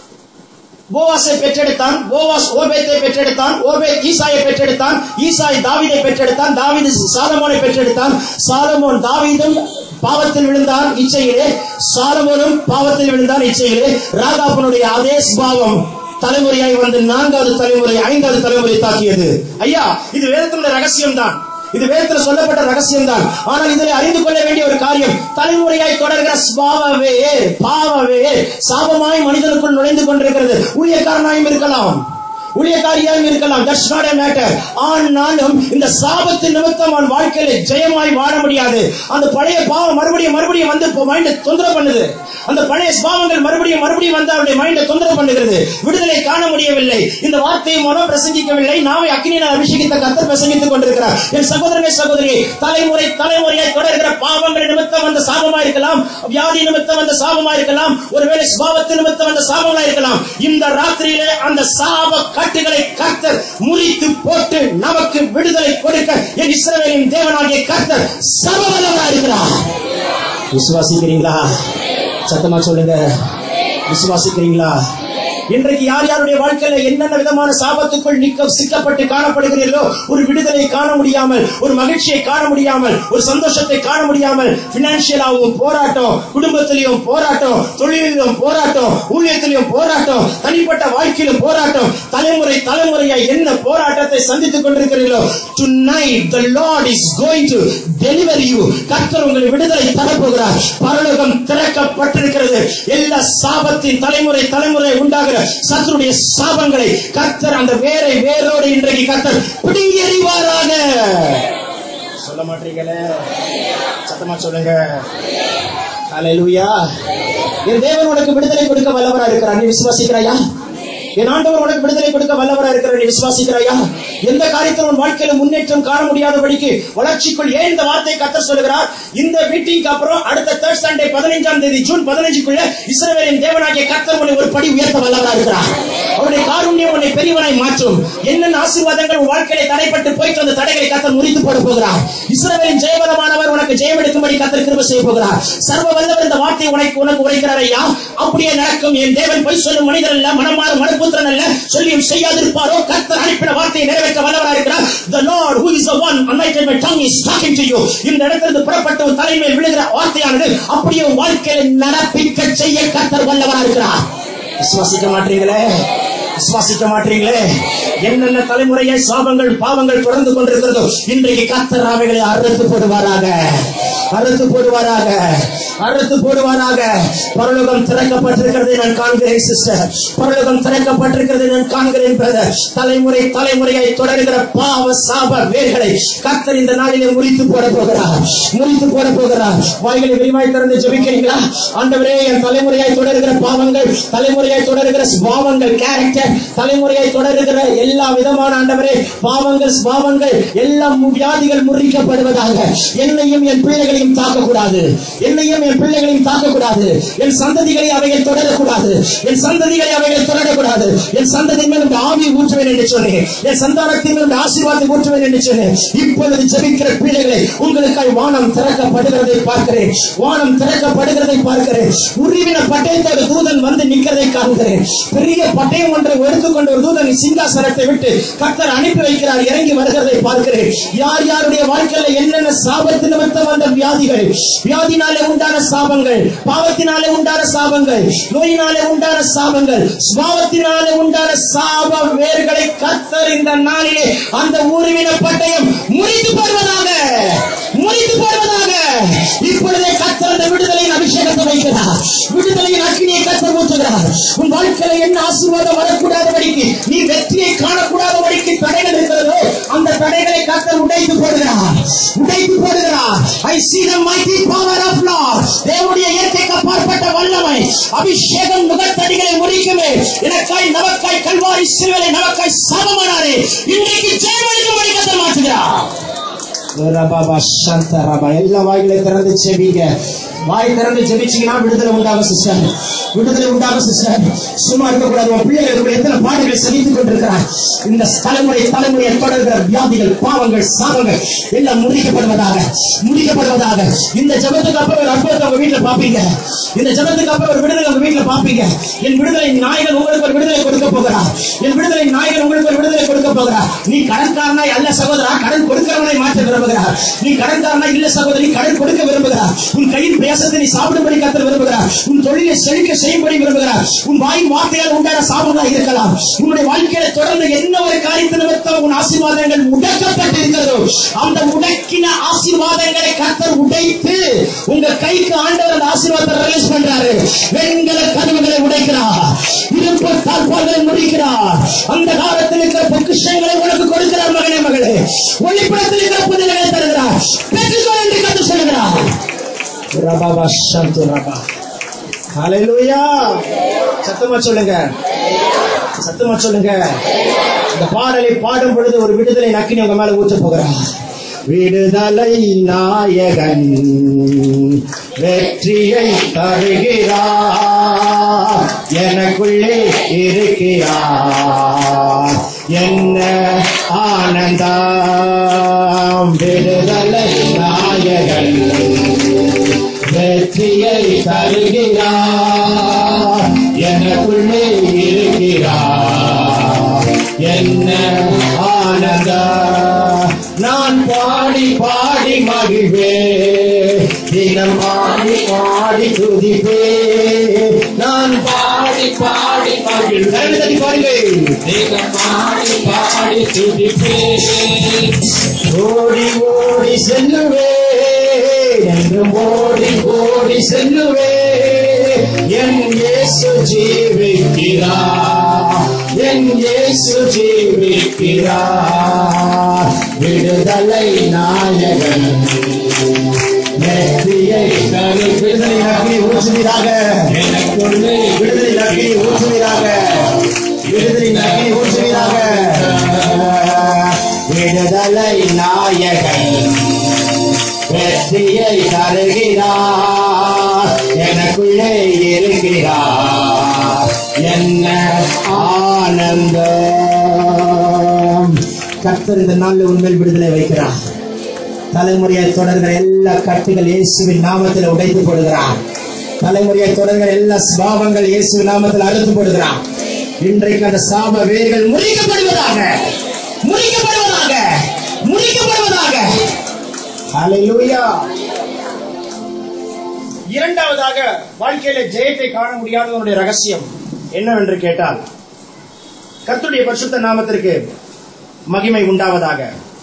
போவாஸை பெற்றெடுத்தான் போவாஸ் ஓபேத்தை பெற்றெடுத்தான் ஓபேத் ஈசாயை பெற்றெடுத்தான் ஈசாய் தாவீதை பெற்றெடுத்தான் தாவீது சாலமோனை பெற்றெடுத்தான் சாலமோன் தாவீதும் பாவத்தில் விழுந்தான் இச்சையிலே சாலமோனும் பாவத்தில் விழுந்தான் இச்சையிலே ராகாப்பனுடைய அதே ஸ்பாவம் தலைமுறையாய் வந்து நான்காவது தலைமுறை ஐந்தாவது தலைமுறை தாக்கியது ஐயா இது வேதத்தினுடைய ரகசியம் தான் இது வேதத்துல சொல்லப்பட்ட ரகசியம் தான் ஆனால் இதில் அறிந்து கொள்ள வேண்டிய ஒரு காரியம் தலைமுறையாய் தொடர்கிற ஸ்வாவவே பாவவே சாபமாய் மனிதனுக்குள் நுழைந்து கொண்டிருக்கிறது ஊழியக்காரனாயும் இருக்கலாம் ஊழியக்காரியாயும் இருக்கலாம் தட்ஸ் நாட் a மேட்டர் ஆனாலும் இந்த சாபத்தின் நிமித்தம் அவன் வாழ்க்கையில ஜெயமாய் வாழ முடியாது அந்த பழைய பாவம் மறுபடியும் மறுபடியும் வந்து மைண்ட தொந்தரவு பண்ணுது அந்த பழைய பாவங்கள் மறுபடியும் மறுபடியும் வந்து அவருடைய மைண்ட தொந்தரவு பண்ணுகிறது விடுதலை காண முடியவில்லை இந்த வார்த்தையை மனம் பிரசங்கிக்கவில்லை நாமே அக்னியினால் அபிஷேகித்த கத்தர் பிரசங்கித்துக் கொண்டிருக்கிறார் என் சகோதரனே சகோதரி தலைமுறை தலைமுறையாய் தொடர்கிற பாவங்கள் நிமித்தம் அந்த சாபமா இருக்கலாம் வியாதி நிமித்தம் அந்த சாபமா இருக்கலாம் ஒருவேளை சுபாவத்து நிமித்தம் அந்த சாபமா இருக்கலாம் இந்த ராத்திரியிலே அந்த சாப கட்டுகளை கர்த்தர் முறித்து போட்டு நமக்கு விடுதலை கொடுக்க என் இஸ்ரவேலின் தேவனாகிய கர்த்தர் சர்வவல்லவராய் இருக்கிறார் விசுவாசிக்கிறீங்களா சத்தமா சொல்லுங்க விசுவாசிக்கிறீங்களா இன்றைக்கு யார் யாருடைய வாழ்க்கையில என்னென்ன விதமான சாபத்துக்குள் நிக்க சிக்கப்பட்டு காணப்படுகிறீர்களோ ஒரு விடுதலை காண முடியாமல் ஒரு மகிழ்ச்சியை காண முடியாமல் ஒரு சந்தோஷத்தை காண முடியாமல் பினான்சியலாவும் போராட்டம் குடும்பத்திலையும் போராட்டம் தொழிலிலும் போராட்டம் ஊழியத்திலையும் போராட்டம் தனிப்பட்ட வாழ்க்கையிலும் போராட்டம் தலைமுறை தலைமுறையா என்ன போராட்டத்தை சந்தித்துக் கொண்டிருக்கிறீர்களோ tonight the lord is going to deliver you கர்த்தர் உங்களை விடுதலை தரப்போகிறார் பரலோகம் திறக்கப்பட்டிருக்கிறது எல்லா சாபத்தின் தலைமுறை தலைமுறை உண்டாகிற சத்துருடைய சாபங்களை கர்த்தர் அந்த வேரை வேரோடு இன்றைக்கு கர்த்தர் பிடுங்கி எறிவாராக சொல்ல மாட்டீங்களே சத்தமா சொல்லுங்க ஹalleluya என் தேவன் உனக்கு விடுதலை கொடுக்க வல்லவரா இருக்கிறார் நீ விசுவாசிக்கிறாயா என் ஆண்டவர் உனக்கு விடுதலை கொடுக்க வல்லவரா இருக்கிறார் நீ விசுவாசிக்கிறாயா எந்த காரியத்தில் உன் வாழ்க்கையில முன்னேற்றம் காண முடியாதபடிக்கு வளர்ச்சிக்குள் ஏன் இந்த வார்த்தையை கத்தர் சொல்லுகிறார் இந்த மீட்டிங்க்கு அப்புறம் அடுத்த தேர்ட் சண்டே பதினைஞ்சாம் தேதி ஜூன் பதினைஞ்சுக்குள்ள இஸ்ரவேலின் தேவனாகிய கத்தர் உன்னை ஒரு படி உயர்த்த வல்லவரா இருக்கிறார் அவருடைய காருண்யம் உன்னை பெரியவனாய் மாற்றும் என்னென்ன ஆசீர்வாதங்கள் உன் வாழ்க்கையில தடைப்பட்டு போயிட்டு அந்த தடைகளை கத்தர் முறித்து போட போகிறார் இஸ்ரவேலின் ஜெயபலமானவர் உனக்கு ஜெயம் எடுக்கும்படி கத்தர் கிருப செய்ய போகிறார் சர்வ வல்லவர் இந்த வார்த்தையை உனக்கு உனக்கு உரைக்கிறார் ஐயா அப்படியே நடக்கும் என் தேவன் பொய் சொல்லும் மனிதர் அல்ல மனமாறும் மனுபுத்திரன் அல்ல சொல்லியும் செய்யாதிருப்பாரோ கர்த்தர் அனுப்பின வார்த்தையை நிறைவேற்ற வல்லவராக இருக்கிறார் the lord who is the one anointed my tongue is talking to you இந்த இடத்திலிருந்து புறப்பட்ட உன் தலைமையில் விழுகிற வார்த்தையானது அப்படியே உன் வாழ்க்கையில நடப்பிக்க செய்ய கர்த்தர் வல்லவராக இருக்கிறார் விசுவாசிக்க மாட்டீங்களே விசுவாசிக்க மாட்டீங்களே என்னென்ன தலைமுறையை சாபங்கள் பாவங்கள் தொடர்ந்து கொண்டிருக்கிறதோ இன்றைக்கு கத்தர் அவைகளை அறுத்து போடுவாராக அறுத்து போடுவாராக அறுத்து போடுவாராக பரலோகம் திறக்கப்பட்டிருக்கிறதை நான் காண்கிறேன் சிஸ்டர் பரலோகம் திறக்கப்பட்டிருக்கிறதை நான் காண்கிறேன் பிரதர் தலைமுறை தலைமுறையை தொடர்கிற பாவ சாப வேர்களை கத்தர் இந்த நாளிலே முறித்து போட போகிறார் முறித்து போட போகிறார் வாய்களை விரிவாய் திறந்து ஜெபிக்கிறீங்களா ஆண்டவரே என் தலைமுறையாய் தொடர்கிற பாவங்கள் தலைமுறையாய் தொடர்கிற பாவங்கள் கேரக்டர் தலைமுறையாய் தொடர்கிற எல்லா விதமான ஆண்டவரே பாவங்கள் பாவங்கள் எல்லா வியாதிகள் முறிக்கப்படுவதாக என்னையும் என் பிள்ளைகளையும் தாக்கக்கூடாது என்னையும் என் பிள்ளைகளையும் தாக்கக்கூடாது என் சந்ததிகளை அவைகள் தொடரக்கூடாது என் சந்ததிகளை அவைகள் தொடரக்கூடாது என் சந்ததி மேல் இந்த ஆவி ஊற்றுவேன் என்று சொன்னேன் என் சந்தானத்தின் மேல் இந்த ஆசீர்வாதத்தை ஊற்றுவேன் என்று சொன்னேன் இப்பொழுது ஜெபிக்கிற பிள்ளைகளை உங்களுக்காய் வானம் திறக்கப்படுகிறதை பார்க்கிறேன் வானம் திறக்கப்படுகிறதை பார்க்கிறேன் உருவின பட்டயத்தோட தூதன் வந்து நிற்கிறதை காண்கிறேன் பெரிய பட்டயம் ஒன்றை எடுத்துக்கொண்டு ஒரு தூதன் சிங்காசனத்தை விட்டு கர்த்தர் அனுப்பி வைக்கிறார் இறங்கி வருகிறதை பார்க்கிறேன் யார் யாருடைய வாழ்க்கையில என்னென்ன சாபத்து நிமித்தம் வந்த வியாதிகள் வியாதினாலே உண்டான சாபங்கள் பாவத்தினாலே உண்டான சாபங்கள் நோயினாலே உண்டான சாபங்கள் சுபாவத்தினாலே உண்டான சாப வேர்களை கர்த்தர் இந்த நாளிலே அந்த ஊருவின பட்டயம் முறித்து போடுவதாக முறித்து போடுவதாக இப்பொழுதே கர்த்தர் அந்த விடுதலையின் அபிஷேகத்தை வைக்கிறார் விடுதலையின் அக்னியை கர்த்தர் ஊற்றுகிறார் உன் வாழ்க்கையில என்ன ஆசீர்வாதம் வரக்கூடாதபடிக்கு நீ வெற்றியை காணக்கூடாதபடிக்கு தடைகள் இருக்கிறதோ அந்த தடைகளை கர்த்தர் உடைத்து போடுகிறார் உடைத்து போடுகிறார் ஐ see the mighty power of Lord தேவனுடைய இயற்கைக்கு அப்பாற்பட்ட வல்லமை அபிஷேகம் முகத்தடிகளை முறிக்குமே எனக்காய் நமக்காய் கல்வாரி சிறுவலை நமக்காய் சாபமானாரே இன்றைக்கு ஜெயமளிக்கும்படி கர்த்தர் மாற்றுகிறார் ரபாபா சந்த ரபா எல்லா வாய்களை திறந்து செவிங்க வாய் திறந்து ஜெபிச்சீங்கன்னா விடுதலை உண்டாகும் சிஸ்டர் விடுதலை உண்டாகும் சிஸ்டர் சும்மா இருக்கக்கூடாது உன் பிள்ளைகளுக்கு எத்தனை பாடுகளை சகித்துக் கொண்டிருக்கிறார் இந்த தலைமுறை தலைமுறையை தொடர்கிற வியாதிகள் பாவங்கள் சாபங்கள் எல்லாம் முடிக்கப்படுவதாக முடிக்கப்படுவதாக இந்த ஜபத்துக்கு அப்புறம் ஒரு அற்புதத்தை உங்க வீட்டுல பாப்பீங்க இந்த ஜபத்துக்கு அப்புறம் ஒரு விடுதலை உங்க வீட்டுல பாப்பீங்க என் விடுதலை நாயகன் உங்களுக்கு ஒரு விடுதலை கொடுக்க போகிறார் என் விடுதலை நாயகன் உங்களுக்கு ஒரு விடுதலை கொடுக்க போகிறார் நீ கடன்காரனாய் அல்ல சகோதரா கடன் கொடுக்கிறவனை மாற்ற விரும்புகிறார் நீ கடன்காரனாய் இல்ல சகோதரி கடன் கொடுக்க விரும்புகிறார் உன் கையின் பிரயாசம் பிரயாசத்தை நீ சாப்பிடும்படி கத்தர் விரும்புகிறார் உன் தொழிலை செழிக்க செய்யும்படி விரும்புகிறார் உன் வாயின் வார்த்தையால் உண்டான சாபங்களா இருக்கலாம் உன்னுடைய வாழ்க்கையில தொடர்ந்து என்ன ஒரு காரியத்தை நிமித்தம் உன் ஆசீர்வாதங்கள் முடக்கப்பட்டு இருக்கிறதோ அந்த முடக்கின ஆசீர்வாதங்களை கத்தர் உடைத்து உங்க கைக்கு ஆண்டவர் அந்த ஆசீர்வாதத்தை ரிலீஸ் பண்றாரு வெண்கல கதவுகளை உடைக்கிறார் இருப்பு தாழ்பால்களை முடிக்கிறார் அந்த காலத்தில் இருக்கிற பொக்கிஷங்களை உனக்கு கொடுக்கிறார் மகனே மகளே ஒளிப்படத்தில் இருக்கிற புதியங்களை தருகிறார் பெற்றுக்கொள் என்று கத்து சொல்லுகிறார் ரபாபா சந்து ரபா ஹalleluya சத்தமா சொல்லுங்க சத்தமா சொல்லுங்க இந்த பாடலை பாடும் பொழுது ஒரு விடுதலை நக்கினி உங்க மேல ஊற்ற போகிறார் விடுதலை நாயகன் வெற்றியை தருகிறார் எனக்குள்ளே இருக்கிறார் என்ன ஆனந்தம் விடுதலை நாயகன் வெற்றியை தருகிறார் எனக்குள்ளே இருக்கிறார் என்ன ஆனந்த நான் பாடி பாடி மகிழ்வே தினம் பாடி பாடி துதிப்பே நான் பாடி பாடி மகிழ்வேன் பாருங்கள் பாடி பாடி துதிப்பேன் ஓடி ஓடி செல்லுவே என்றும் ஓடி ஓடி செல்லுவே என் இயேசு ஜீவிக்கிறார் என் இயேசு ஜீவிக்கிறார் விடுதலை நாயகன் வெற்றியை தரு விடுதலை நகரி ஊற்றுவீராக எனக்குள்ளே விடுதலை நகரி ஊற்றுவீராக விடுதலை நகரி ஊற்றுவீராக விடுதலை நாயகன் வெற்றியை தருகிறார் எனக்குள்ளே இருக்கிறார் என்ன ஆனந்தம் கர்த்தர் இந்த நாளில் உண்மையில் விடுதலை வைக்கிறார் தலைமுறையை தொடர்கிற எல்லா கட்டுகள் இயேசுவின் நாமத்தில் உடைத்து போடுகிறார் தலைமுறையை தொடர்கிற எல்லா ஸ்பாவங்கள் இயேசுவின் நாமத்தில் அறுத்து போடுகிறார் இன்றைக்கு அந்த சாப வேர்கள் முறிக்கப்படுவதாக முறிக்கப்படுவதாக முறிக்கப்படுவதாக ஹalleluya இரண்டாவதாக வாழ்க்கையில ஜெயத்தை காண முடியாதவனுடைய ரகசியம் என்னவென்று கேட்டால் கர்த்தருடைய பரிசுத்த நாமத்திற்கு மகிமை உண்டாவதாக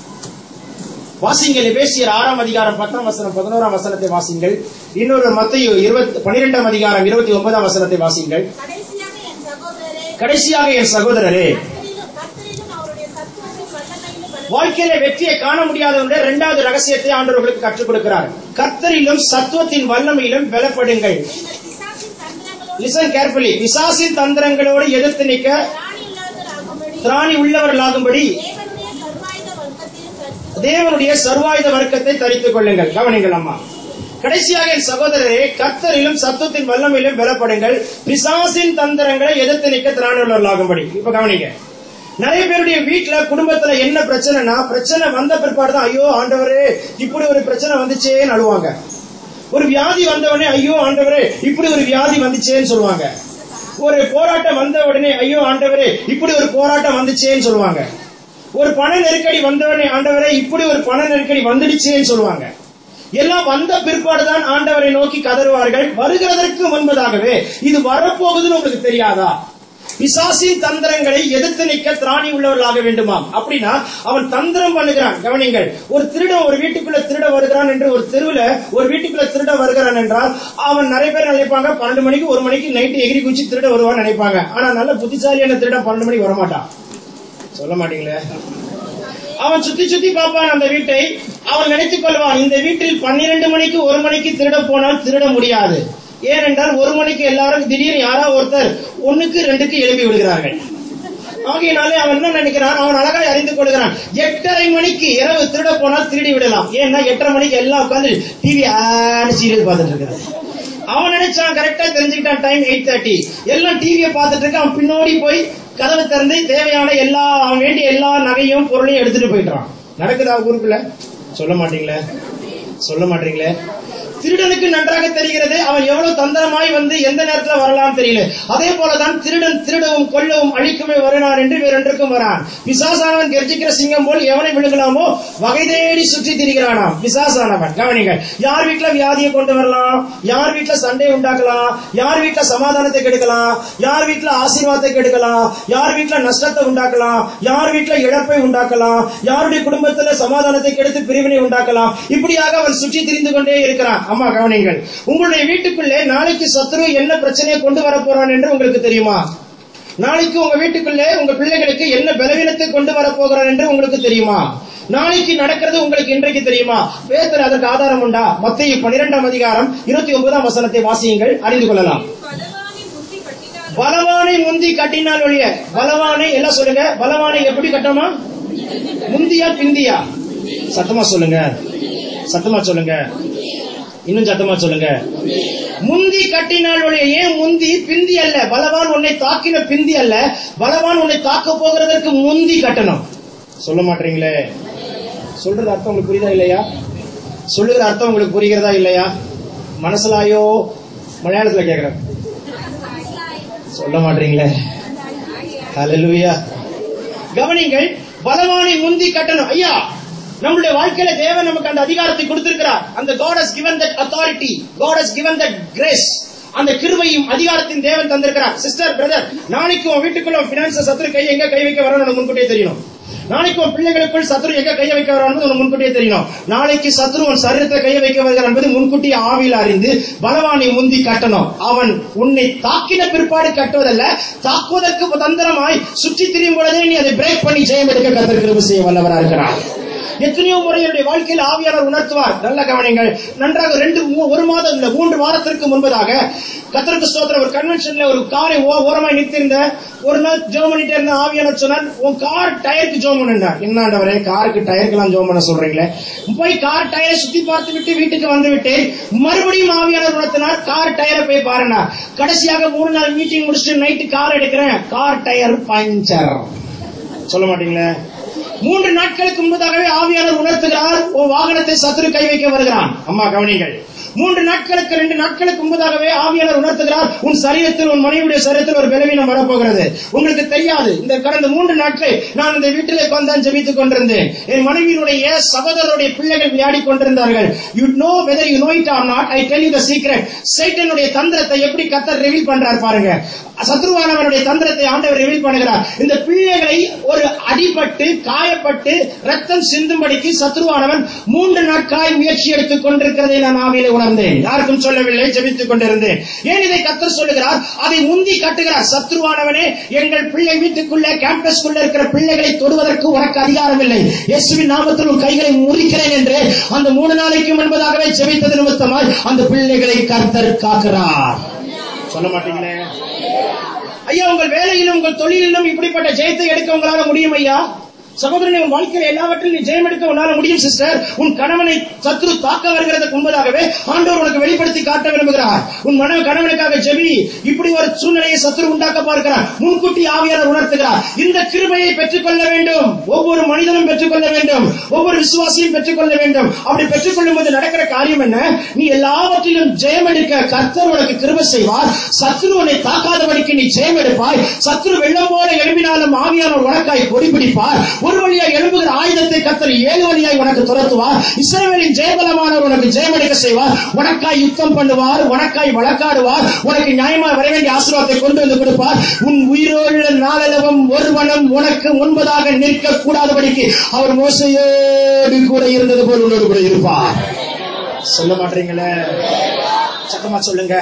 வாசிங்கள் எபேசியர் ஆறாம் அதிகாரம் பத்தாம் வசனம் பதினோராம் வசனத்தை வாசிங்கள் இன்னொரு மத்தையு இருபத்தி பனிரெண்டாம் அதிகாரம் இருபத்தி ஒன்பதாம் வசனத்தை வாசிங்கள் கடைசியாக என் சகோதரரே கடைசியாக என் சகோதரரே கர்த்தரிலும் கர்த்தரிலும் அவருடைய சத்துவத்தின் வல்லமையிலும் பல- வாழ்க்கையில வெற்றியை காண முடியாதவனுடைய இரண்டாவது ரகசியத்தை ஆண்டவர்களுக்கு கற்றுக் கொடுக்கிறார் கர்த்தரிலும் சத்துவத்தின் வல்லமையிலும் பலப்படுங்கள் நீங்கள் பிசாசின் தந்திரங்களோடு லிசன் கேர்ஃபுல்லி பிசாசின் தந்திரங்களோடு எதிர்த்து நிற்க திராணியுள்ளவர்களாகும்படி திராணி உள்ளவர்களாகும்படி தேவனுடைய சர்வாயுத வர்க்கத்தையும் கற்று தேவனுடைய சர்வாயுத வர்க்கத்தை தரித்துக் கொள்ளுங்கள் கவனிங்கள் அம்மா கடைசியாக என் சகோதரரே கர்த்தரிலும் சத்துவத்தின் வல்லமையிலும் பலப்படுங்கள் பிசாசின் தந்திரங்களை எதிர்த்து நிற்க திராணுள்ளவர்களாகும்படி இப்ப கவனிங்க நிறைய பேருடைய வீட்டுல குடும்பத்துல என்ன பிரச்சனைனா பிரச்சனை வந்த பிற்பாடுதான் ஐயோ ஆண்டவரே இப்படி ஒரு பிரச்சனை வந்துச்சேன்னு அழுவாங்க ஒரு வியாதி வந்த உடனே ஐயோ ஆண்டவரே இப்படி ஒரு வியாதி வந்துச்சேன்னு சொல்லுவாங்க ஒரு போராட்டம் வந்த உடனே ஐயோ ஆண்டவரே இப்படி ஒரு போராட்டம் வந்துச்சேன்னு சொல்லுவாங்க ஒரு பண நெருக்கடி வந்த உடனே ஆண்டவரே இப்படி ஒரு பண நெருக்கடி வந்துடுச்சேன்னு சொல்லுவாங்க எல்லாம் வந்த பிற்பாடுதான் ஆண்டவரை நோக்கி கதறுவார்கள் வருகிறதற்கு முன்பதாகவே இது வரப்போகுதுன்னு உங்களுக்கு தெரியாதா பிசாசின் தந்திரங்களை எதிர்த்து நிற்க திராணி உள்ளவர்களாக வேண்டுமாம் அப்படின்னா அவன் தந்திரம் பண்ணுகிறான் கவனிங்கள் ஒரு திருடன் ஒரு வீட்டுக்குள்ள திருட வருகிறான் என்று ஒரு தெருவுல ஒரு வீட்டுக்குள்ள திருட வருகிறான் என்றால் அவன் நிறைய பேர் நினைப்பாங்க பன்னெண்டு மணிக்கு ஒரு மணிக்கு நைட்டு எகிரி குச்சி திருட வருவான்னு நினைப்பாங்க ஆனா நல்ல புத்திசாலியான திருடன் பன்னெண்டு மணிக்கு வரமாட்டான் சொல்ல மாட்டீங்களே அவன் சுத்தி சுத்தி பார்ப்பான் அந்த வீட்டை அவன் நினைத்துக் கொள்வான் இந்த வீட்டில் பன்னிரண்டு மணிக்கு ஒரு மணிக்கு திருட போனால் திருட முடியாது ஏனென்றால் ஒரு மணிக்கு எல்லாரும் திடீர்னு யாரோ ஒருத்தர் ஒண்ணுக்கு ரெண்டுக்கு எழுப்பி விடுகிறார்கள் ஆகையினாலே அவன் என்ன நினைக்கிறான் அவன் அழகாய் அறிந்து கொள்கிறான் எட்டரை மணிக்கு இரவு திருட போனால் திருடி விடலாம் ஏன்னா எட்டரை மணிக்கு எல்லாம் உட்காந்து டிவி ஆடு சீரியல் பார்த்துட்டு இருக்கிறது அவன் நினைச்சான் கரெக்டா தெரிஞ்சுக்கிட்டான் டைம் எயிட் தேர்ட்டி எல்லாம் டிவியை பார்த்துட்டு இருக்க அவன் பின்னோடி போய் கதவை திறந்து தேவையான எல்லா அவன் வேண்டிய எல்லா நகையும் பொருளையும் எடுத்துட்டு போயிட்டான் நடக்குதா ஊருக்குள்ள சொல்ல மாட்டீங்களே சொல்ல மாட்டீங்களே திருடனுக்கு நன்றாக தெரிகிறது அவன் எவ்வளவு தந்திரமாய் வந்து எந்த நேரத்துல வரலாம் தெரியல அதே போலதான் திருடன் திருடவும் கொல்லவும் அழிக்குமே வருகிறான் என்று வேறொன்றுக்கும் வரான் பிசாசானவன் கெர்ச்சிக்கிற சிங்கம் போல் எவனை விழுங்கலாமோ வகை தேடி சுற்றி திரிகிறானாம் பிசாசானவன் கவனிங்க யார் வீட்டுல வியாதியை கொண்டு வரலாம் யார் வீட்டுல சண்டை உண்டாக்கலாம் யார் வீட்டுல சமாதானத்தை கெடுக்கலாம் யார் வீட்டுல ஆசீர்வாதத்தை கெடுக்கலாம் யார் வீட்டுல நஷ்டத்தை உண்டாக்கலாம் யார் வீட்டுல இழப்பை உண்டாக்கலாம் யாருடைய குடும்பத்துல சமாதானத்தை கெடுத்து பிரிவினை உண்டாக்கலாம் இப்படியாக அவன் சுற்றி திரிந்து கொண்டே இருக்கிறான் அம்மா கவனிங்கள் உங்களுடைய வீட்டுக்குள்ளே நாளைக்கு சத்ரு என்ன பிரச்சனையை கொண்டு வர போறான் என்று உங்களுக்கு தெரியுமா நாளைக்கு உங்க வீட்டுக்குள்ளே உங்க பிள்ளைகளுக்கு என்ன பலவீனத்தை கொண்டு வர போகிறான் என்று உங்களுக்கு தெரியுமா நாளைக்கு நடக்கிறது உங்களுக்கு இன்றைக்கு தெரியுமா வேதத்தில் அதற்கு ஆதாரம் உண்டா மத்திய பனிரெண்டாம் அதிகாரம் இருபத்தி ஒன்பதாம் வசனத்தை வாசியுங்கள் அறிந்து கொள்ளலாம் பலவானை முந்தி கட்டினாலும் பலவானை முந்தி கட்டினால் ஒழிய பலவானை எல்லாம் சொல்லுங்க பலவானை எப்படி கட்டமா முந்தியா பிந்தியா சத்தமா சொல்லுங்க சத்தமா சொல்லுங்க இன்னும் சத்தமா சொல்லுங்க முந்தி கட்டினால் ஒழிய ஏன் முந்தி பிந்தி அல்ல பலவான் உன்னை தாக்கின பிந்தி அல்ல பலவான் உன்னை தாக்க போகிறதற்கு முந்தி கட்டணும் சொல்ல மாட்டீங்களே சொல்றது அர்த்தம் உங்களுக்கு புரியுதா இல்லையா சொல்லுகிற அர்த்தம் உங்களுக்கு புரிகிறதா இல்லையா மனசுலாயோ மலையாளத்துல கேக்குறேன் சொல்ல மாட்டீங்களே ஹalleluya கவனிங்கள் பலவானை முந்தி கட்டணும் ஐயா நம்மளுடைய வாழ்க்கையில தேவன் நமக்கு அந்த அதிகாரத்தை கொடுத்திருக்கிறார் அந்த God has given that authority God has given that grace அந்த கிருபையும் அதிகாரத்தின் தேவன் தந்திருக்கிறார் சிஸ்டர் பிரதர் நாளைக்கு உன் வீட்டுக்குள்ள பினான்ஸ் சத்துரு கை எங்க கை வைக்க வரணும் உனக்கு முன்கூட்டியே தெரியணும் நாளைக்கு உன் பிள்ளைகளுக்குள் சத்ரு எங்க கைய வைக்க வரான் என்பது உனக்கு முன்கூட்டியே தெரியணும் நாளைக்கு சத்ரு உன் சரீரத்தை கைய வைக்க வருகிறான் என்பது முன்கூட்டியே ஆவியில் அறிந்து பலவானை முந்தி கட்டணும் அவன் உன்னை தாக்கின பிற்பாடு கட்டுவதல்ல தாக்குவதற்கு தந்திரமாய் சுற்றி திரியும் பொழுதே நீ அதை பிரேக் பண்ணி ஜெயம் எடுக்க கத்தர் கிருபை செய்ய வல்லவரா இருக்கிறார் எத்தனையோ முறை என்னுடைய வாழ்க்கையில் ஆவியாளர் உணர்த்துவார் நல்ல கவனிங்கள் நன்றாக ரெண்டு மூ- ஒரு மாதம் இல்ல மூன்று வாரத்திற்கு முன்பதாக கத்தருக்கு ஸ்தோத்திர ஒரு கன்வென்ஷன்ல ஒரு காரை ஓ- ஓரமாய் நிறுத்திருந்த ஒரு நாள் ஜோம் பண்ணிட்டே இருந்த ஆவியாளர் சொன்னார் உன் கார் டயருக்கு ஜோம் பண்ணுண்டார் என்னாண்டவரே காருக்கு டயருக்கெல்லாம் ஜோம் பண்ண சொல்றீங்களே போய் கார் டயரை சுத்தி பார்த்து விட்டு வீட்டுக்கு வந்து விட்டேன் மறுபடியும் ஆவியாளர் உணர்த்தினார் கார் டயரை போய் பாருங்க கடைசியாக மூணு நாள் மீட்டிங் முடிச்சுட்டு நைட்டு கார் எடுக்கிறேன் கார் டயர் பஞ்சர் சொல்ல மாட்டீங்களே மூன்று நாட்களுக்கு முன்பதாகவே ஆவியாளர் உணர்த்துகிறார் உன் வாகனத்தை சத்துரு கை வைக்க வருகிறான் அம்மா கவனிங்கள் மூன்று நாட்களுக்கு ரெண்டு நாட்களுக்கு முன்பதாகவே ஆவியாளர் உணர்த்துகிறார் உன் சரீரத்தில் உன் மனைவியுடைய சரீரத்தில் ஒரு பலவீனம் வரப்போகிறது உங்களுக்கு தெரியாது இந்த கடந்த மூன்று நாட்கள் நான் இந்த வீட்டிலே உட்கார்ந்து ஜெபித்துக் கொண்டிருந்தேன் என் மனைவியினுடைய சகோதரருடைய பிள்ளைகள் விளையாடி கொண்டிருந்தார்கள் you know whether you know it or not I tell you the secret சைட்டனுடைய தந்திரத்தை எப்படி கத்தர் ரிவீல் பண்றார் பாருங்க சத்ருவானவனுடைய தந்திரத்தை ஆண்டவர் ரிவீல் பண்ணுகிறார் இந்த பிள்ளைகளை ஒரு அடிபட்டு காயப்பட்டு ரத்தம் சிந்தும்படிக்கு சத்ருவானவன் மூன்று நாட்களாய் முயற்சி எடுத்துக் கொண்டிருக்கிறதை நான் ஆவியிலே உணர்ந்தேன் யாருக்கும் சொல்லவில்லை ஜெபித்துக் கொண்டிருந்தேன் ஏன் இதை கத்தர் சொல்லுகிறார் அதை முந்தி கட்டுகிறார் சத்ருவானவனே எங்கள் பிள்ளை வீட்டுக்குள்ளே கேம்பஸ்க்குள்ள இருக்கிற பிள்ளைகளை தொடுவதற்கு உனக்கு அதிகாரம் இல்லை இயேசுவின் நாமத்தில் உன் கைகளை முறிக்கிறேன் என்று அந்த மூணு நாளைக்கு முன்பதாகவே ஜெபித்தது நிமித்தமாய் அந்த பிள்ளைகளை கர்த்தர் காக்கிறார் சொல்ல மாட்டீங்களே ஐயா உங்கள் வேலையிலும் உங்கள் தொழிலிலும் இப்படிப்பட்ட ஜெயத்தை எடுக்க உங்களால முடியும் ஐயா சகோதரனே உன் வாழ்க்கையில் எல்லாவற்றிலும் நீ ஜெயம் எடுக்க உன்னால முடியும் சிஸ்டர் உன் கணவனை சத்ரு தாக்க வருகிறதுக்கு முன்பதாகவே ஆண்டவர் உனக்கு வெளிப்படுத்தி காட்ட விரும்புகிறார் உன் மன கணவனுக்காக ஜெபி இப்படி ஒரு சூழ்நிலையை சத்ரு உண்டாக்க பார்க்கிறார் முன்கூட்டி ஆவியாளர் உணர்த்துகிறார் இந்த கிருபையை பெற்றுக்கொள்ள வேண்டும் ஒவ்வொரு மனிதனும் பெற்றுக்கொள்ள வேண்டும் ஒவ்வொரு விசுவாசியும் பெற்றுக்கொள்ள வேண்டும் அப்படி பெற்றுக்கொள்ளும் போது நடக்கிற காரியம் என்ன நீ எல்லாவற்றிலும் ஜெயம் எடுக்க கர்த்தர் உனக்கு கிருபை செய்வார் சத்ரு உன்னை தாக்காதபடிக்கு நீ ஜெயம் எடுப்பாய் சத்ரு வெள்ளம் போல எழுப்பினாலும் ஆவியானவர் உனக்காய் கொடி பிடிப்பார் ஒரு வழியாய் எழுப்புகிற ஆயுதத்தை கத்தர் ஏழு வழியாய் உனக்கு துரத்துவார் இஸ்ரவேலின் ஜெயபலமானவர் உனக்கு ஜெயம் எடுக்க செய்வார் உனக்காய் யுத்தம் பண்ணுவார் உனக்காய் வழக்காடுவார் உனக்கு நியாயமாய் வர வேண்டிய ஆசீர்வாதத்தை கொண்டு வந்து கொடுப்பார் உன் உயிரோடு நாளளவும் ஒருவனும் உனக்கு முன்பதாக நிற்க கூடாதபடிக்கு அவர் மோசையோடு கூட இருந்தது போல் உன்னோடு கூட இருப்பார் சொல்ல மாட்டீங்களே சத்தமா சொல்லுங்க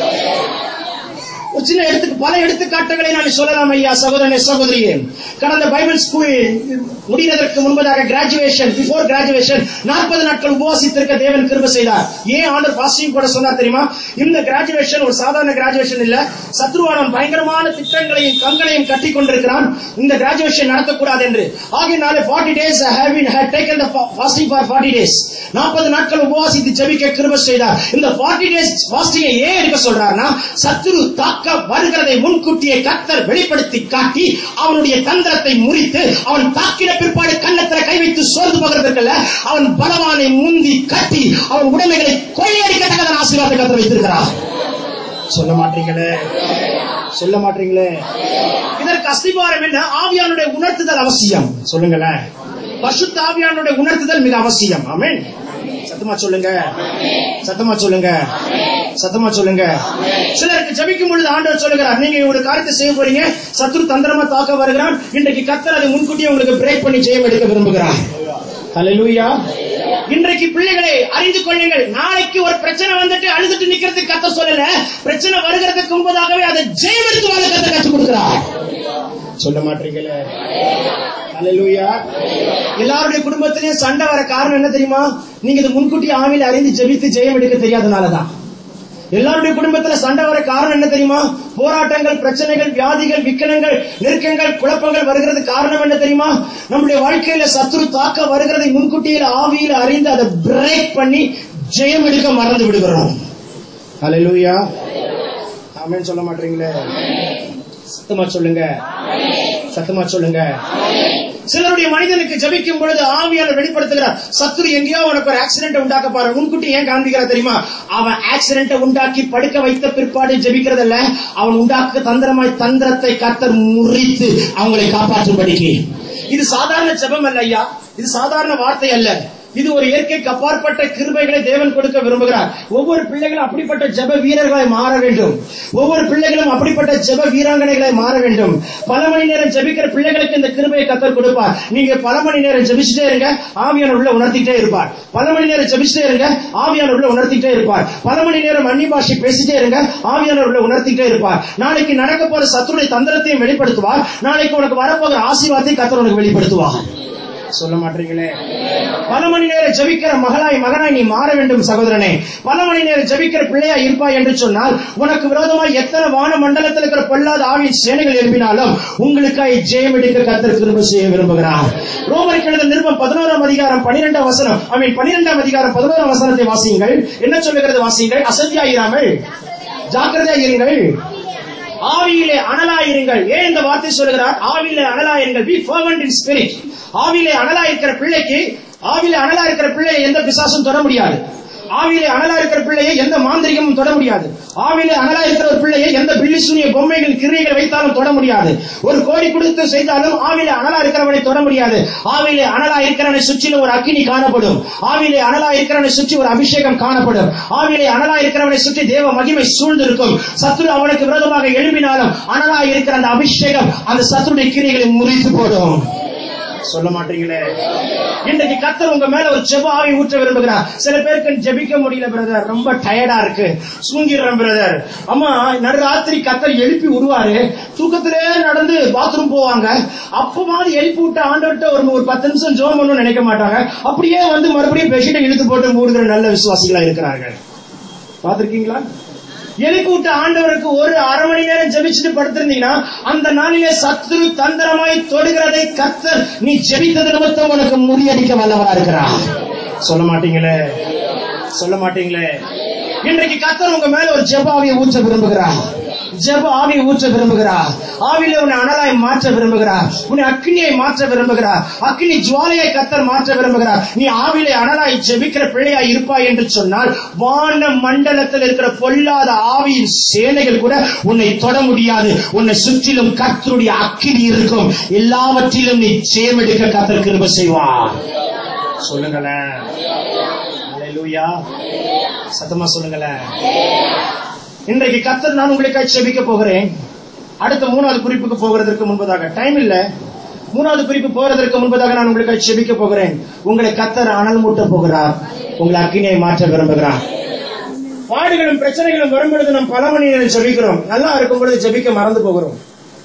ஒரு சின்ன எடுத்து பல எடுத்துக்காட்டுகளை நான் சொல்லலாம் ஐயா சகோதரனே சகோதரியே கடந்த பைபிள் ஸ்கூல் முடிவதற்கு முன்பதாக கிராஜுவேஷன் பிஃபோர் கிராஜுவேஷன் நாற்பது நாட்கள் உபவாசித்திருக்க தேவன் கிருப செய்தார் ஏன் ஆண்டர் பாஸ்டிங் கூட சொன்னார் தெரியுமா இந்த கிராஜுவேஷன் ஒரு சாதாரண கிராஜுவேஷன் இல்ல சத்ருவானன் பயங்கரமான திட்டங்களையும் கண்களையும் கட்டி கொண்டிருக்கிறான் இந்த கிராஜுவேஷன் நடத்தக்கூடாது என்று ஆகினாலே forty days have been had taken the fasting for 40 days நாற்பது நாட்கள் உபவாசித்து ஜெபிக்க கிருப செய்தார் இந்த 40 டேஸ் ஃபாஸ்டிங்கை ஏன் எடுக்க சொல்றாருன்னா சத்துரு தாக்க தாக்க வருகிறதை முன்கூட்டியே கர்த்தர் வெளிப்படுத்தி காட்டி அவனுடைய தந்திரத்தை முறித்து அவன் தாக்கின பிற்பாடு கன்னத்தில கை வைத்து சோர்ந்து போகிறதற்கல்ல அவன் பலவானை முந்தி கட்டி அவன் உடைமைகளை கொள்ளையடிக்கத்தக்கதன் ஆசீர்வாதத்தை கர்த்தர் வைத்திருக்கிறார் சொல்ல மாட்டீங்களே சொல்ல மாட்டீங்களே இதற்கு அஸ்திபாரம் என்ன ஆவியானுடைய உணர்த்துதல் அவசியம் சொல்லுங்களேன் பசுத்த ஆவியானுடைய உணர்த்துதல் மிக அவசியம் ஆமென் சத்தமா சொல்லுங்க சத்தமா சொல்லுங்க சத்தமா சொல்லுங்க சிலருக்கு ஜபிக்கும் பொழுது ஆண்டவர் சொல்லுகிறார் நீங்க ஒரு காரியத்தை செய்ய போறீங்க சத்ரு தந்திரமா தாக்க வருகிறான் இன்றைக்கு கத்தர் அதை முன்கூட்டியே உங்களுக்கு பிரேக் பண்ணி ஜெயம் எடுக்க விரும்புகிறார் ஹalleluya இன்றைக்கு பிள்ளைகளை அறிந்து கொள்ளுங்கள் நாளைக்கு ஒரு பிரச்சனை வந்துட்டு அழுதுட்டு நிக்கிறதுக்கு கத்த சொல்லல பிரச்சனை வருகிறதுக்கு முன்பதாகவே அதை ஜெயம் எடுத்து வாழ கத்த கற்றுக் கொடுக்கிறார் சொல்ல மாட்டீங்களே ஹalleluya எல்லாருடைய குடும்பத்திலயும் சண்டை வர காரணம் என்ன தெரியுமா நீங்க இது முன்கூட்டி ஆவில அறிந்து ஜெபித்து ஜெயம் எடுக்க தெரியாதனாலதான் எல்லாருடைய குடும்பத்துல சண்டை வர காரணம் என்ன தெரியுமா போராட்டங்கள் பிரச்சனைகள் வியாதிகள் விக்கனங்கள் நெருக்கங்கள் குழப்பங்கள் வருகிறது காரணம் என்ன தெரியுமா நம்முடைய வாழ்க்கையில சத்துரு தாக்க வருகிறதை முன்கூட்டியில் ஆவியில் அறிந்து அதை பிரேக் பண்ணி ஜெயம் எடுக்க மறந்து விடுகிறோம் ஹalleluya ஆமென் சொல்ல மாட்டீங்களே சத்தமா சொல்லுங்க சத்தமா சொல்லுங்க சிலருடைய மனிதனுக்கு ஜபிக்கும் பொழுது ஆவியாளர் வெளிப்படுத்துகிறார் சத்துரு எங்கேயோ உனக்கு ஒரு ஆக்சிடென்ட் உண்டாக்க பாரு முன்கூட்டி ஏன் காண்பிக்கிறா தெரியுமா அவன் ஆக்சிடென்ட் உண்டாக்கி படுக்க வைத்த பிற்பாடு ஜபிக்கிறதல்ல அவன் உண்டாக்க தந்திரமாய் தந்திரத்தை கத்தர் முறித்து அவங்களை காப்பாற்றும்படிக்கு இது சாதாரண ஜெபம் அல்ல ஐயா இது சாதாரண வார்த்தை அல்ல இது ஒரு இயற்கைக்கு அப்பாற்பட்ட கிருபைகளை தேவன் கொடுக்க விரும்புகிறார் ஒவ்வொரு பிள்ளைகளும் அப்படிப்பட்ட ஜெப வீரர்களாய் மாற வேண்டும் ஒவ்வொரு பிள்ளைகளும் அப்படிப்பட்ட ஜெப வீராங்கனைகளாய் மாற வேண்டும் பல மணி நேரம் ஜெபிக்கிற பிள்ளைகளுக்கு இந்த கிருபையை கத்தர் கொடுப்பார் நீங்க பல மணி நேரம் ஜெபிச்சுட்டே இருங்க ஆவியான உள்ள உணர்த்திட்டே இருப்பார் பல மணி நேரம் ஜெபிச்சுட்டே இருங்க ஆவியான உள்ள உணர்த்திட்டே இருப்பார் பல மணி நேரம் அந்நிய பாஷை பேசிட்டே இருங்க ஆவியான உள்ள உணர்த்திட்டே இருப்பார் நாளைக்கு நடக்க போற சத்துருடைய தந்திரத்தையும் வெளிப்படுத்துவார் நாளைக்கு உனக்கு வரப்போகிற ஆசீர்வாதத்தை கத்தர் உனக்கு வெளிப்படுத்துவார் சொல்ல மாட்டீங்களே பல மணி நேரம் ஜபிக்கிற மகளாய் மகனாய் நீ மாற வேண்டும் சகோதரனே பல மணி நேரம் ஜபிக்கிற பிள்ளையா இருப்பாய் என்று சொன்னால் உனக்கு விரோதமாய் எத்தனை வான மண்டலத்தில் இருக்கிற பொல்லாத ஆவிய சேனைகள் எழுப்பினாலும் உங்களுக்காய் ஜெயம் எடுக்க கத்தர் கிருப செய்ய விரும்புகிறார் ரோமருக்கு எழுத நிருபம் பதினோராம் அதிகாரம் பனிரெண்டாம் வசனம் ஐ மீன் பனிரெண்டாம் அதிகாரம் பதினோராம் வசனத்தை வாசியுங்கள் என்ன சொல்லுகிறது வாசியுங்கள் அசத்தியாயிராமல் ஜாக்கிரதையா இருங்கள் ஆவியிலே அனலாயிருங்கள் ஏன் இந்த வார்த்தை சொல்லுகிறார் ஆவியிலே அனலாயிருங்கள் பி ஃபர்வெண்ட் இன் ஸ்பிரிட் ஆவியிலே அனலா இருக்கிற பிள்ளைக்கு ஆவியிலே அனலா இருக்கிற பிள்ளையை எந்த பிசாசும் தொட முடியாது ஆவியிலே அனலா இருக்கிற பிள்ளையை எந்த மாந்திரிகமும் தொட முடியாது ஆவியிலே அனலா இருக்கிற ஒரு பிள்ளையை எந்த பில்லிசூனிய பொம்மைகள் கிரியைகள் வைத்தாலும் தொட முடியாது ஒரு கோடி கொடுத்து செய்தாலும் ஆவியிலே அனலா இருக்கிறவனை தொட முடியாது ஆவியிலே அனலா இருக்கிறவனை சுற்றிலும் ஒரு அக்கினி காணப்படும் ஆவியிலே அனலா இருக்கிறவனை சுற்றி ஒரு அபிஷேகம் காணப்படும் ஆவியிலே அனலா இருக்கிறவனை சுற்றி தேவ மகிமை சூழ்ந்திருக்கும் சத்துரு அவனுக்கு விரோதமாக எழுப்பினாலும் அனலா இருக்கிற அந்த அபிஷேகம் அந்த சத்துருடைய கிரியைகளை முறித்து போடும் சொல்ல மாட்டீங்களே இன்றைக்கு கத்தர் உங்க மேல ஒரு ஜெப ஆவி ஊற்ற விரும்புகிறார் சில பேருக்கு ஜெபிக்க முடியல பிரதர் ரொம்ப டயர்டா இருக்கு சூங்கிடுறேன் பிரதர் அம்மா நடுராத்திரி கத்தர் எழுப்பி விடுவாரு தூக்கத்திலே நடந்து பாத்ரூம் போவாங்க அப்பமாவது எழுப்பி விட்ட ஆண்டவர்கிட்ட ஒரு ஒரு பத்து நிமிஷம் ஜோம் பண்ணணும்னு நினைக்க மாட்டாங்க அப்படியே வந்து மறுபடியும் பெஷிட்டை இழுத்து போட்டு மூடுகிற நல்ல விசுவாசிகளா இருக்கிறார்கள் பாத்திருக்கீங்களா எழுப்பி விட்ட ஆண்டவருக்கு ஒரு அரை மணி நேரம் ஜெபிச்சுட்டு படுத்திருந்தீங்கன்னா அந்த நாளிலே சத்துரு தந்திரமாய் தொடுகிறதை கத்தர் நீ ஜெபித்தது நிமித்தம் உனக்கு முறியடிக்க வல்லவரா இருக்கிறார் சொல்ல மாட்டீங்களே சொல்ல மாட்டீங்களே இன்றைக்கு கத்தர் உங்க மேல ஒரு ஜெப ஆவியை ஊற்ற விரும்புகிறார் ஜெப ஆவியை ஊற்ற விரும்புகிறார் ஆவியில உன்னை அனலாய் மாற்ற விரும்புகிறார் உன்னை அக்னியை மாற்ற விரும்புகிறார் அக்னி ஜுவாலையை கத்தர் மாற்ற விரும்புகிறார் நீ ஆவிலை அனலாய் ஜெபிக்கிற பிள்ளையாய் இருப்பாய் என்று சொன்னால் வான மண்டலத்தில் இருக்கிற பொல்லாத ஆவியின் சேனைகள் கூட உன்னை தொட முடியாது உன்னை சுற்றிலும் கத்தருடைய அக்கினி இருக்கும் எல்லாவற்றிலும் நீ ஜெயமெடுக்க கத்தர் கிருப செய்வார் சொல்லுங்களேன் அல்லேலூயா சத்தமா சொல்லுங்களேன் இன்றைக்கு கத்தர் நான் உங்களுக்காக செபிக்க போகிறேன் அடுத்த மூணாவது குறிப்புக்கு போகிறதற்கு முன்பதாக டைம் இல்ல மூணாவது குறிப்பு போறதற்கு முன்பதாக நான் உங்களுக்காக செபிக்க போகிறேன் உங்களை கத்தர் அனல் மூட்ட போகிறார் உங்களை அக்கினியை மாற்ற விரும்புகிறார் பாடுகளும் பிரச்சனைகளும் வரும்பொழுது நாம் பல மணி நேரம் ஜெபிக்கிறோம் நல்லா இருக்கும் பொழுது ஜெபிக்க மறந்து போகிறோம்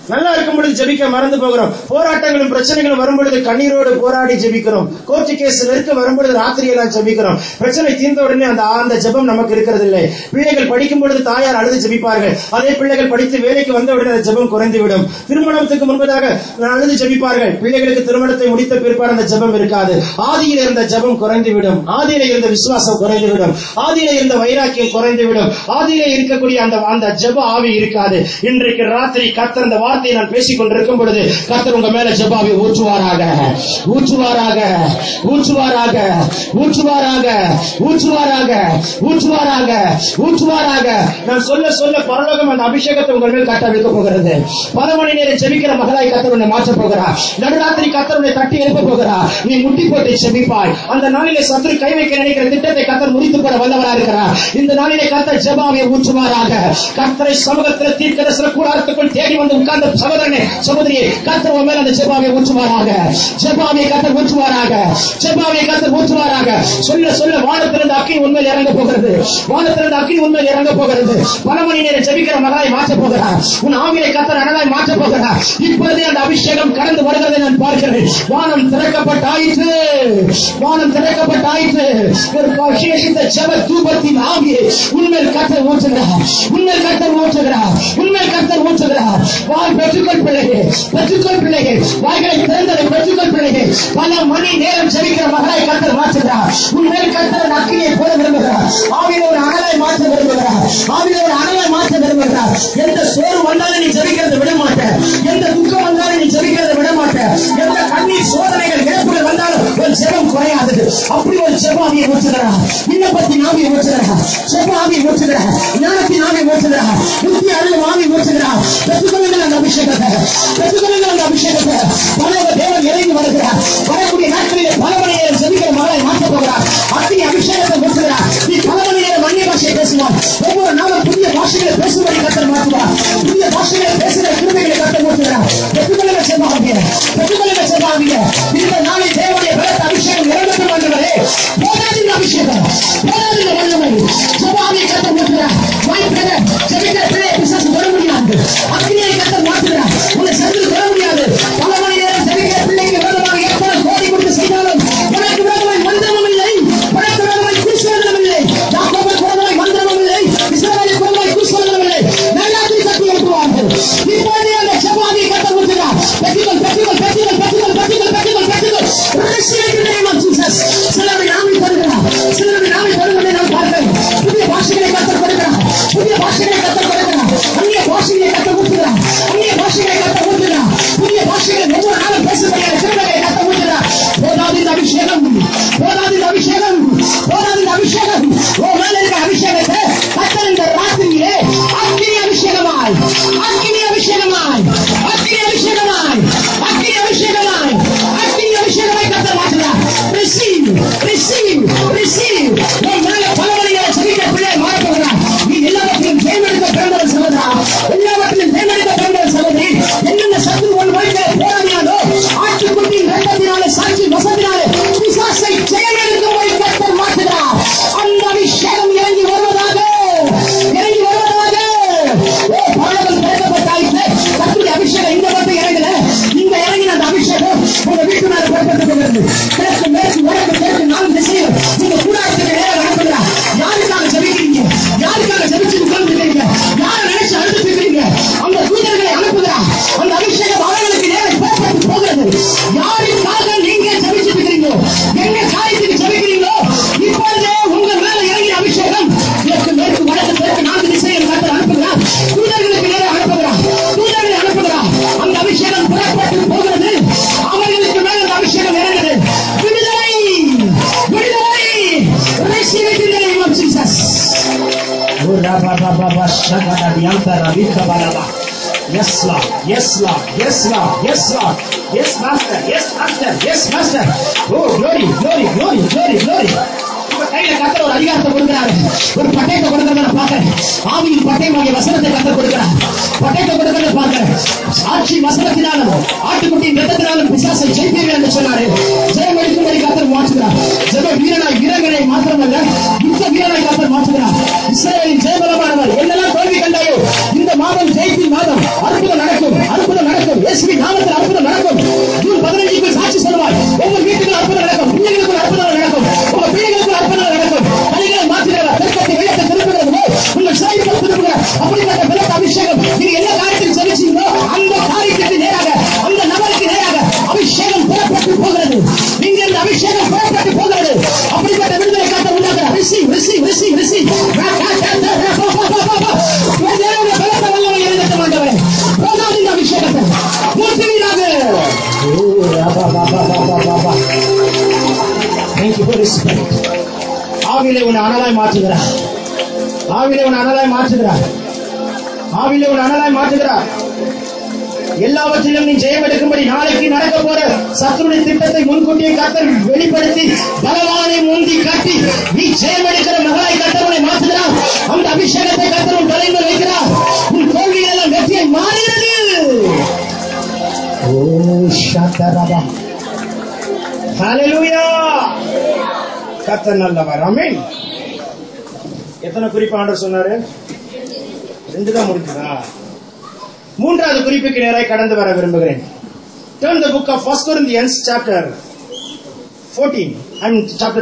நல்லா இருக்கும் பொழுது ஜெபிக்க மறந்து போகிறோம் போராட்டங்களும் பிரச்சனைகளும் வரும்பொழுது கண்ணீரோடு போராடி ஜெபிக்கிறோம் கோர்ட்டு கேஸ் நெருக்க வரும்பொழுது ராத்திரியெல்லாம் ஜெபிக்கிறோம் பிரச்சனை தீர்ந்த உடனே அந்த அந்த ஜெபம் நமக்கு இருக்கிறது இல்லை பிள்ளைகள் படிக்கும் பொழுது தாயார் அழுது ஜெபிப்பார்கள் அதே பிள்ளைகள் படித்து வேலைக்கு வந்த உடனே அந்த ஜெபம் குறைந்துவிடும் திருமணத்துக்கு முன்பதாக அழுது ஜெபிப்பார்கள் பிள்ளைகளுக்கு திருமணத்தை முடித்த பிற்பாடு அந்த ஜெபம் இருக்காது ஆதியில் இருந்த ஜெபம் குறைந்துவிடும் ஆதியில இருந்த விசுவாசம் குறைந்துவிடும் ஆதியில இருந்த வைராக்கியம் குறைந்துவிடும் ஆதியில இருக்கக்கூடிய அந்த அந்த ஜெப ஆவி இருக்காது இன்றைக்கு ராத்திரி கத்தர் அந்த வார்த்தையை நான் பேசிக் கொண்டிருக்கும் பொழுது கத்தர் உங்க மேல ஜெபாவை ஊற்றுவாராக ஊற்றுவாராக ஊற்றுவாராக ஊற்றுவாராக ஊற்றுவாராக ஊற்றுவாராக ஊற்றுவாராக நான் சொல்ல சொல்ல பரலோகம் அந்த அபிஷேகத்தை உங்கள் மேல் கட்ட வைக்க போகிறது பல மணி நேரம் ஜெபிக்கிற மகளாய் கத்தர் உன்னை மாற்ற போகிறார் நடுராத்திரி கத்தர் உன்னை தட்டி எழுப்ப போகிறார் நீ முட்டி போட்டு ஜெபிப்பாய் அந்த நாளிலே சத்துரு கை வைக்க நினைக்கிற திட்டத்தை கத்தர் முடித்து போட வல்லவரா இருக்கிறார் இந்த நாளிலே கத்தர் ஜெபாவை ஊற்றுவாராக கத்தரை சமூகத்தில் தீர்க்கதரிசன கூடாரத்துக்குள் தேடி வந்து உட்கார்ந்த சகோதரனே சகோதரியே கத்தர் உன் மேல அந்த ஜெபாவை ஊற்றுவாராக ஜெபாவை கத்தர் ஊற்றுவாராக ஜெபாவை கத்தர் ஊற்றுவாராக சொல்ல சொல்ல வானத்திலிருந்து அக்கி உண்மையில் இறங்க போகிறது வானத்திலிருந்து அக்கி உண்மையில் இறங்க போகிறது பல மணி நேரம் ஜெபிக்கிற மகளாய் மாற்ற போகிறார் உன் ஆவியை கத்தர் அனலாய் மாற்ற போகிறார் இப்பொழுதே அந்த அபிஷேகம் கடந்து வருகிறதை நான் பார்க்கிறேன் வானம் திறக்கப்பட்டாயிற்று வானம் திறக்கப்பட்டாயிற்று ஒரு அபிஷேகித்த ஜெப தூபத்தின் ஆவியை உண்மையில் கத்தர் ஊற்றுகிறார் உண்மையில் கத்தர் ஊற்றுகிறார் உண்மையில் கத்தர் ஊற்றுகிறார் வாய் பெற்றுக்கொள் பிள்ளையே பெற்றுக்கொள் பிள்ளையே வாய்களை திறந்ததை பெற்றுக்கொள் பிள்ளையே பல மணி நேரம் ஜெபிக்கிற மகளாய் கத்தர் மாற்றுகிறார் உண்மையில் கத்தர் அக்கினியை போட விரும்புகிறார் ஆவியில ஒரு அனலை மாற்ற விரும்புகிறார் ஆவியில ஒரு அனலை மாற்ற விரும்புகிறார் எந்த சோறு வந்தாலும் நீ ஜெபிக்கிறதை விட மாட்டேன் எந்த துக்கம் வந்தாலும் நீ ஜெபிக்கிறதை விட மாட்டேன் எந்த கண்ணீர் சோதனைகள் இழப்புகள் வந்தாலும் ஒரு ஜெபம் குறையாது அப்படி ஒரு ஜெப ஆவியை ஊற்றுகிறார் விண்ணப்பத்தின் ஆவியை ஊற்றுகிறார் ஜெப ஆவியை ஊற்றுகிறார் ஞானத்தின் ஆவியை ஊற்றுகிறார் புத்தி அருள் ஆவியை ஊற்றுகிறார் பெற்றுக்கொள்ளுங்கள் அந்த அபிஷேகத்தை பெற்றுக்கொள்ளுங்கள் அந்த அபிஷேகத்தை பலவ தேவன் இறங்கி வருகிறார் வரக்கூடிய நாட்களிலே பல மணி நேரம் ஜெபிக்கிற மகளை மாற்றப் போகிறார் அத்தனை அபிஷேகத்தை ஊற்றுகிறார் நீ பல மணி நேரம் அந்நிய பாஷையை பேசுவார் ஒவ்வொரு நாளும் புதிய பாஷைகளை பேசும்படி கத்தர் மாற்றுவார் புதிய பாஷைகளை பேசுகிற கிருமைகளை கத்தர் ஊற்றுகிறார் பெற்றுக்கொள்ளுங்க செல்வாங்க பெற்றுக்கொள்ளுங்க செல்வாங்க இந்த நாளை தேவனுடைய பலத்த அபிஷேகம் இறங்கட்டும் ஆண்டவரே போதாது இந்த அபிஷேகம் போதாது இந்த வல்லமை ஜபாவியை கத்தர் ஊற்றுகிறார் வாய்ப்பிட ஜெபிக்கிற பிள்ளையை பிசாசு தொட முடியாது அக்னியை கத்தர் மாற்றுகிறார் உன்னை சந்தில் தொட முடியாது பல மணி நேரம் ஜெபிக்கிற பிள்ளைக்கு விரோதமாக எத்தனை கோடி கொடுத்து செய்தாலும் உனக்கு விரோதமாய் மந்திரமும் இல்லை உனக்கு விரோதமாய் குருசுவதனம் இல்லை யாக்கோபுக்கு விரோதமாய் மந்திரமும் இல்லை இஸ்ரவேலுக்கு விரோதமாய் குருசுவதனம் இல்லை நல்லாத்தி கட்டி எழுப்புவார்கள் இப்போதே அந்த ஜபாவியை கத்தர் ஊற்றுகிறார் பெற்றுக்கொள் பெற்றுக்கொள் பெற்றுக்கொள் பெற்றுக்கொள் பெற்றுக்கொள் பெற்றுக்கொள் பெற்றுக்கொள் Receive in the name of Jesus. சிலரை நாமே தருகிறார் சிலரை நாமே தருவதை நான் பார்க்கிறேன் புதிய பாஷைகளை கத்தர் கொடுக்கிறார் புதிய பாஷைகளை கத்தர் கொடுக்கிறார் அந்நிய பாஷைகளை கத்தர் ஊற்றுகிறார் அந்நிய பாஷைகளை கத்தர் ஊற்றுகிறார் புதிய பாஷைகளை ஒவ்வொரு நாளும் பேசும்படியான சிறுவர்களை கத்தர் ஊற்றுகிறார் போதாது இந்த அபிஷேகம் போதாது இந்த அபிஷேகம் போதாது இந்த அபிஷேகம் ஓ மேல இருக்க அபிஷேகத்தை கத்தர் இந்த ராத்திரியிலே அக்கினி அபிஷேகமாய் அக்கினி அபிஷேகமாய் அக்கினி அபிஷேகமாய் அக்கினி அபிஷேகமாய் அக்கினி அபிஷேகமாய் கத்தர் மாற்றுகிறார் ரிசீவ் ரிசீவ் ரிசீவ் உன் மேல பல வழிகளை சொல்லிக்க பிள்ளை மாறப்போகிறார் நீ எல்லாவற்றிலும் தேர்ந்தெடுக்க பிறந்தவன் சகோதரா எல்லாவற்றிலும் தேர்ந்தெடுக்க பிறந்தவன் சகோதரி என்னென்ன சத்து உன் வாழ்க்கையில போராடினாலோ ஆட்டுக்குட்டியின் ரத்தத்தினாலே சாட்சி வசத்தினாலே பிசாசை செயலெடுக்கும்படி கத்தர் மாற்றுகிறார் அந்த அபிஷேகம் இறங்கி வருவதாக இறங்கி வருவதாக ஓ பரவல் திறக்கப்பட்டாயிற்று கத்துடைய அபிஷேகம் இந்த மட்டும் இறங்கல இங்க இறங்கின அந்த அபிஷேகம் உங்க வீட்டு மேல பயன்படுத்தப்படுகிறது கிழக்கு மேற்கு வடக்கு தெற்கு நாலு திசையில் உங்க கூடாரத்துக்கு நேரம் நடத்துகிறார் யாருக்காக ஜெபிக்கிறீங்க யாருக்காக ஜெபிச்சு உட்கார்ந்துருக்கீங்க யாரை நினைச்சு அழுதுட்டு இருக்கீங்க அந்த தூதர்களை அனுப்புகிறார் அந்த அபிஷேகம் அவர்களுக்கு நேரம் போகப்பட்டு போகிறது யாருக்காக நீங்க ஜெபிச்சுட்டு இருக்கிறீங்களோ எங்க காரியத்துக்கு ஜெபிக்கிறீங்களோ இப்பொழுதே உங்க மேல இறங்கிய அபிஷேகம் கிழக்கு மேற்கு வடக்கு தெற்கு நான்கு திசையில் கத்தர் அனுப்புகிறார் தூதர்களுக்கு நேரம் அனுப்புகிறார் தூதர்களை அனுப்புகிறார் அந்த அபிஷேகம் புறப்பட்டு போகிறது அவர்களுக்கு மேல அந்த அபிஷேகம் இறங்குது விடுதலை விடுதலை receive it in the name of Jesus Yes, Lord. Yes, Lord. Yes, Lord. Yes, Lord. Yes, Master. Yes, Master. Yes, Master. Oh, glory, glory, glory, glory, glory. உங்க கையில கத்தர் ஒரு அதிகாரத்தை கொடுக்கிறாரு ஒரு பட்டயத்தை கொடுக்கறத நான் பார்க்கிறேன் ஆவியின் பட்டயமாகிய வசனத்தை கத்தர் கொடுக்கிறார் பட்டயத்தை கொடுக்கறத பார்க்கிறேன் ஆட்சி வசனத்தினாலும் ஆட்டுக்குட்டியின் ரத்தத்தினாலும் பிசாசை ஜெயிப்பீர்கள் என்று சொன்னாரு ஜெயம் எடுக்கும்படி கத்தர் மாற்றுகிறார் ஜெப வீரனாய் வீரர்களை மாத்திரமல்ல யுத்த வீரனாய் கத்தர் மாற்றுகிறார் இஸ்ரேலின் ஜெயபலமானவர் என்னெல்லாம் தோல்வி கண்டாயோ இந்த மாதம் ஜெயிப்பின் மாதம் அற்புதம் நடக்கும் அற்புதம் அபிஷேகம் நீங்க என்ன காரியத்தில் செலுத்தீங்களோ அந்த காரியத்துக்கு நேராக அந்த நபருக்கு நேராக அபிஷேகம் புறப்பட்டு போகிறது நீங்க இந்த அபிஷேகம் புறப்பட்டு போகிறது அப்படிப்பட்ட விடுதலை காட்ட உண்டாக ரிசி ரிசி ரிசி ரிசி தேவனுடைய பலத்த வல்லமை எழுதட்ட மாட்டவரே போதாது இந்த அபிஷேகத்தை மூர்த்திவீராக Thank you for this spirit. ஆவிலே உன்னை அனலாய் மாற்றுகிறார் ஆவிலே உன்னை அனலாய் மாற்றுகிறார் ஆவிலே உன்னை அனலாய் மாற்றுகிறார் எல்லாவற்றிலும் நீ ஜெயம் எடுக்கும்படி நாளைக்கு நடக்க போற சத்துருடைய திட்டத்தை முன்கூட்டியே கத்தர் வெளிப்படுத்தி பலவானை முந்தி காட்டி நீ ஜெயம் எடுக்கிற மகளாய் கத்தவனை மாற்றுகிறார் அந்த அபிஷேகத்தை கத்தர் உன் தலைமையில் வைக்கிறார் உன் தோல்விகள் எல்லாம் வெற்றியை மாறுகிறது ஓ ஷாத்தரபா ஹalleluya கத்தர் நல்லவர் ஆமென் எத்தனை குறிப்பு ஆண்டவர் சொன்னாரு ரெண்டு தான் முடிஞ்சதா மூன்றாவது குறிப்புக்கு நேராக கடந்து வர விரும்புகிறேன் turn the book of first corinthians chapter 14 and chapter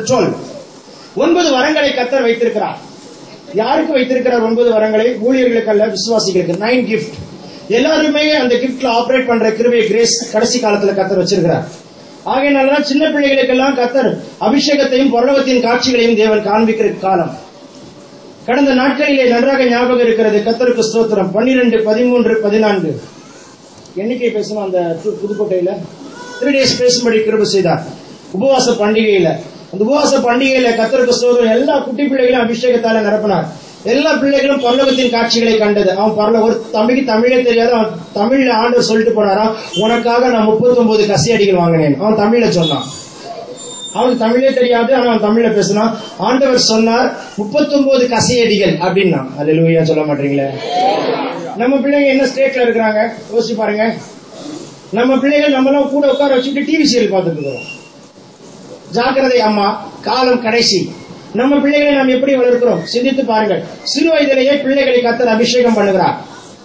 12 ஒன்பது வரங்களை கத்தர் வைத்திருக்கிறார் யாருக்கு வைத்திருக்கிறார் ஒன்பது வரங்களை ஊழியர்களுக்கு அல்ல விசுவாசிகளுக்கு நைன் கிஃப்ட் எல்லாருமே அந்த கிஃப்ட்ல ஆபரேட் பண்ற கிருபை கிரேஸ் கடைசி காலத்துல கத்தர் வச்சிருக்கிறார் ஆகையினாலதான் சின்ன பிள்ளைகளுக்கெல்லாம் கத்தர் அபிஷேகத்தையும் பரலோகத்தின் காட்சிகளையும் தேவன் காண்பிக்கிற காலம் கடந்த நாட்களிலே நன்றாக ஞாபகம் இருக்கிறது கத்தருக்கு ஸ்தோத்திரம் பன்னிரெண்டு பதிமூன்று பதினான்கு எண்ணிக்கை பேசணும் அந்த பு- புதுக்கோட்டையில த்ரீ டேஸ் பேசும்படி கிருப செய்தார் உபவாச பண்டிகையில அந்த உபவாச பண்டிகையில கத்தருக்கு ஸ்தோத்திரம் எல்லா குட்டி பிள்ளைகளும் அபிஷேகத்தால நிரப்பினார் எல்லா பிள்ளைகளும் பரலோகத்தின் காட்சிகளை கண்டது அவன் பரல ஒரு தம்பிக்கு தமிழே தெரியாது அவன் தமிழ்ல ஆண்டவர் சொல்லிட்டு போனாரா உனக்காக நான் 39 கசியடிகள் வாங்கினேன் அவன் தமிழ்ல சொன்னான் அவனுக்கு தமிழே தெரியாது ஆனா அவன் தமிழ்ல பேசினான் ஆண்டவர் சொன்னார் 39 கசையடிகள் அப்படின்னா அல்லேலூயா சொல்ல மாட்டீங்களே நம்ம பிள்ளைங்க என்ன ஸ்டேட்ல இருக்கிறாங்க யோசிச்சு பாருங்க நம்ம பிள்ளைகள் நம்மளாம் கூட உட்கார வச்சுட்டு டிவி சீரியல் பார்த்துட்டு இருக்கிறோம் ஜாக்கிரதை அம்மா காலம் கடைசி நம்ம பிள்ளைகளை நாம் எப்படி வளர்க்கிறோம் சிந்தித்து பாருங்கள் சிறு வயதிலேயே பிள்ளைகளை கத்தர் அபிஷேகம் பண்ணுகிறார்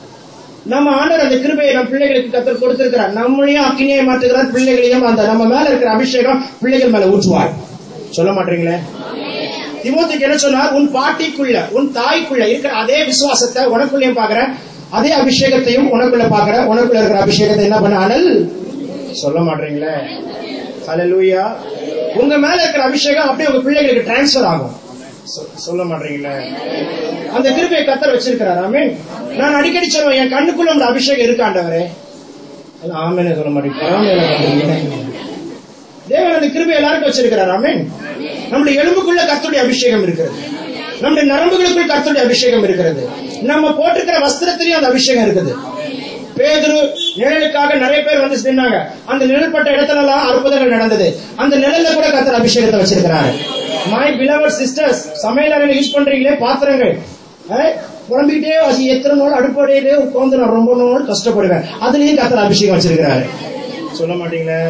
நம்ம ஆண்டவர் அந்த கிருபையை நம் பிள்ளைகளுக்கு கத்தர் கொடுத்திருக்கிறார் நம்மளையும் அக்கினியை மாற்றுகிறார் பிள்ளைகளையும் அந்த நம்ம மேல இருக்கிற அபிஷேகம் பிள்ளைகள் மேல ஊற்றுவார் சொல்ல மாட்டீங்களே திமோத்திக்கு என்ன சொன்னார் உன் பாட்டிக்குள்ள உன் தாய்க்குள்ள இருக்கிற அதே விசுவாசத்தை உனக்குள்ளேயும் பாக்குற அதே அபிஷேகத்தையும் உனக்குள்ள பாக்குற உனக்குள்ள இருக்கிற அபிஷேகத்தை என்ன பண்ண அனல் சொல்ல மாட்டீங்களே ஹalleluya உங்க மேல இருக்கிற அபிஷேகம் அப்படியே உங்க பிள்ளைகளுக்கு டிரான்ஸ்ஃபர் ஆகும் சொ- சொல்ல மாட்டீங்களே அந்த கிருபையை கத்தர் வச்சிருக்கிறார் ஆமென் நான் அடிக்கடி சொல்லுவேன் என் கண்ணுக்குள்ள உங்க அபிஷேகம் இருக்காண்டவரே ஆமென்னு சொல்ல மாட்டேங்க தேவன் அந்த கிருபை எல்லாருக்கும் வச்சிருக்கிறார் ஆமென் நம்முடைய எலும்புக்குள்ள கர்த்தருடைய அபிஷேகம் இருக்கிறது நம்முடைய நரம்புகளுக்குள் கர்த்தருடைய அபிஷேகம் இருக்கிறது நம்ம போட்டிருக்கிற வஸ்திரத்திலையும் அந்த அபிஷேகம் இருக்குது பேதுரு நிழலுக்காக நிறைய பேர் வந்து நின்னாங்க அந்த நிழல்பட்ட இடத்துல எல்லாம் அற்புதங்கள் நடந்தது அந்த நிழல்ல கூட கர்த்தர் அபிஷேகத்தை வச்சிருக்கிறாரு மை பிலவர் சிஸ்டர்ஸ் சமையல் அறையில யூஸ் பண்றீங்களே பாத்திரங்கள் அஹ், புலம்பிக்கிட்டே வாசி எத்தனை நாள் அடுப்படையிலே உட்கார்ந்து நான் ரொம்ப நாள் கஷ்டப்படுவேன் அதுலயும் கர்த்தர் அபிஷேகம் வச்சிருக்கிறாரு சொல்ல மாட்டீங்களே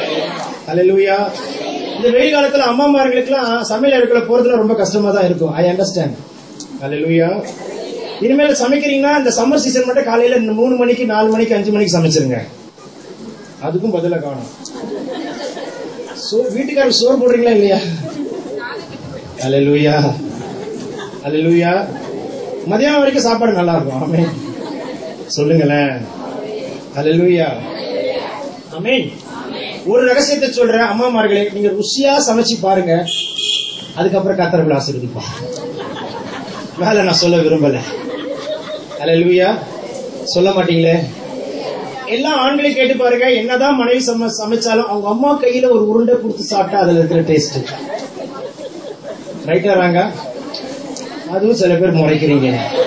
அல்லேலூயா இந்த வெயில் காலத்துல அம்மாமார்களுக்கெல்லாம் சமையல் அடுக்கல போறதுல ரொம்ப கஷ்டமா தான் இருக்கும் ஐ அண்டர்ஸ்டாண்ட் அல்லேலூயா இனிமேல் சமைக்கிறீங்கன்னா இந்த சம்மர் சீசன் மட்டும் காலையில இந்த மூணு மணிக்கு நாலு மணிக்கு அஞ்சு மணிக்கு சமைச்சிருங்க அதுக்கும் பதில காணும் சோ வீட்டுக்காரர் சோறு போடுறீங்களா இல்லையா அல்லேலூயா அல்லேலூயா மதியானம் வரைக்கும் சாப்பாடு நல்லா இருக்கும் ஆமென் சொல்லுங்களேன் அல்லேலூயா ஆமென் ஒரு ரகசியத்தை சொல்றேன் அம்மாமார்களே நீங்க ருசியா சமைச்சு பாருங்க அதுக்கப்புறம் கத்தரவில் ஆசீர்வதிப்பா வேலை நான் சொல்ல விரும்பல அல்லேலூயா சொல்ல மாட்டீங்களே எல்லா ஆண்களையும் கேட்டு பாருங்க என்னதான் மனைவி சம சமைச்சாலும் அவங்க அம்மா கையில ஒரு உருண்டை கொடுத்து சாப்பிட்டா அதுல இருக்கிற டேஸ்ட் ரைட்டா ராங்க அதுவும் சில பேர் முறைக்கிறீங்க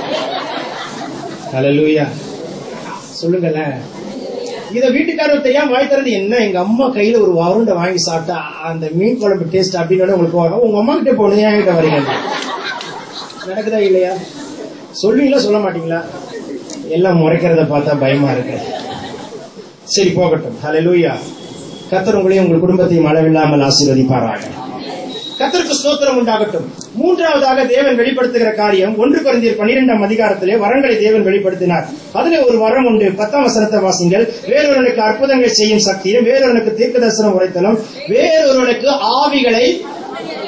அல்லேலூயா சொல்லுங்களேன் இத வீட்டுக்காரர் தெரியாம வாய் திறந்து என்ன எங்க அம்மா கையில ஒரு உருண்டை வாங்கி சாப்பிட்டா அந்த மீன் குழம்பு டேஸ்ட் அப்படின்னு உங்களுக்கு வரும் உங்க அம்மா கிட்ட போனது என் கிட்ட வரீங்க நடக்குதா இல்லையா சொல்லுவீங்களா சொல்ல மாட்டீங்களா எல்லாம் முறைக்கிறத பார்த்தா பயமா இருக்கு சரி போகட்டும் ஹalleluya கர்த்தர் உங்களையும் உங்கள் குடும்பத்தையும் அளவில்லாமல் ஆசீர்வதிப்பாராக கர்த்தருக்கு ஸ்தோத்திரம் உண்டாகட்டும் மூன்றாவதாக தேவன் வெளிப்படுத்துகிற காரியம் ஒன்று குறைந்தீர் பன்னிரெண்டாம் அதிகாரத்திலே வரங்களை தேவன் வெளிப்படுத்தினார் அதுல ஒரு வரம் உண்டு பத்தாம் வசனத்தை வாசிங்கள் வேறொருவனுக்கு அற்புதங்கள் செய்யும் சக்தியும் வேறொருவனுக்கு தீர்க்க தரிசனம் உரைத்தலும் வேறொருவனுக்கு ஆவிகளை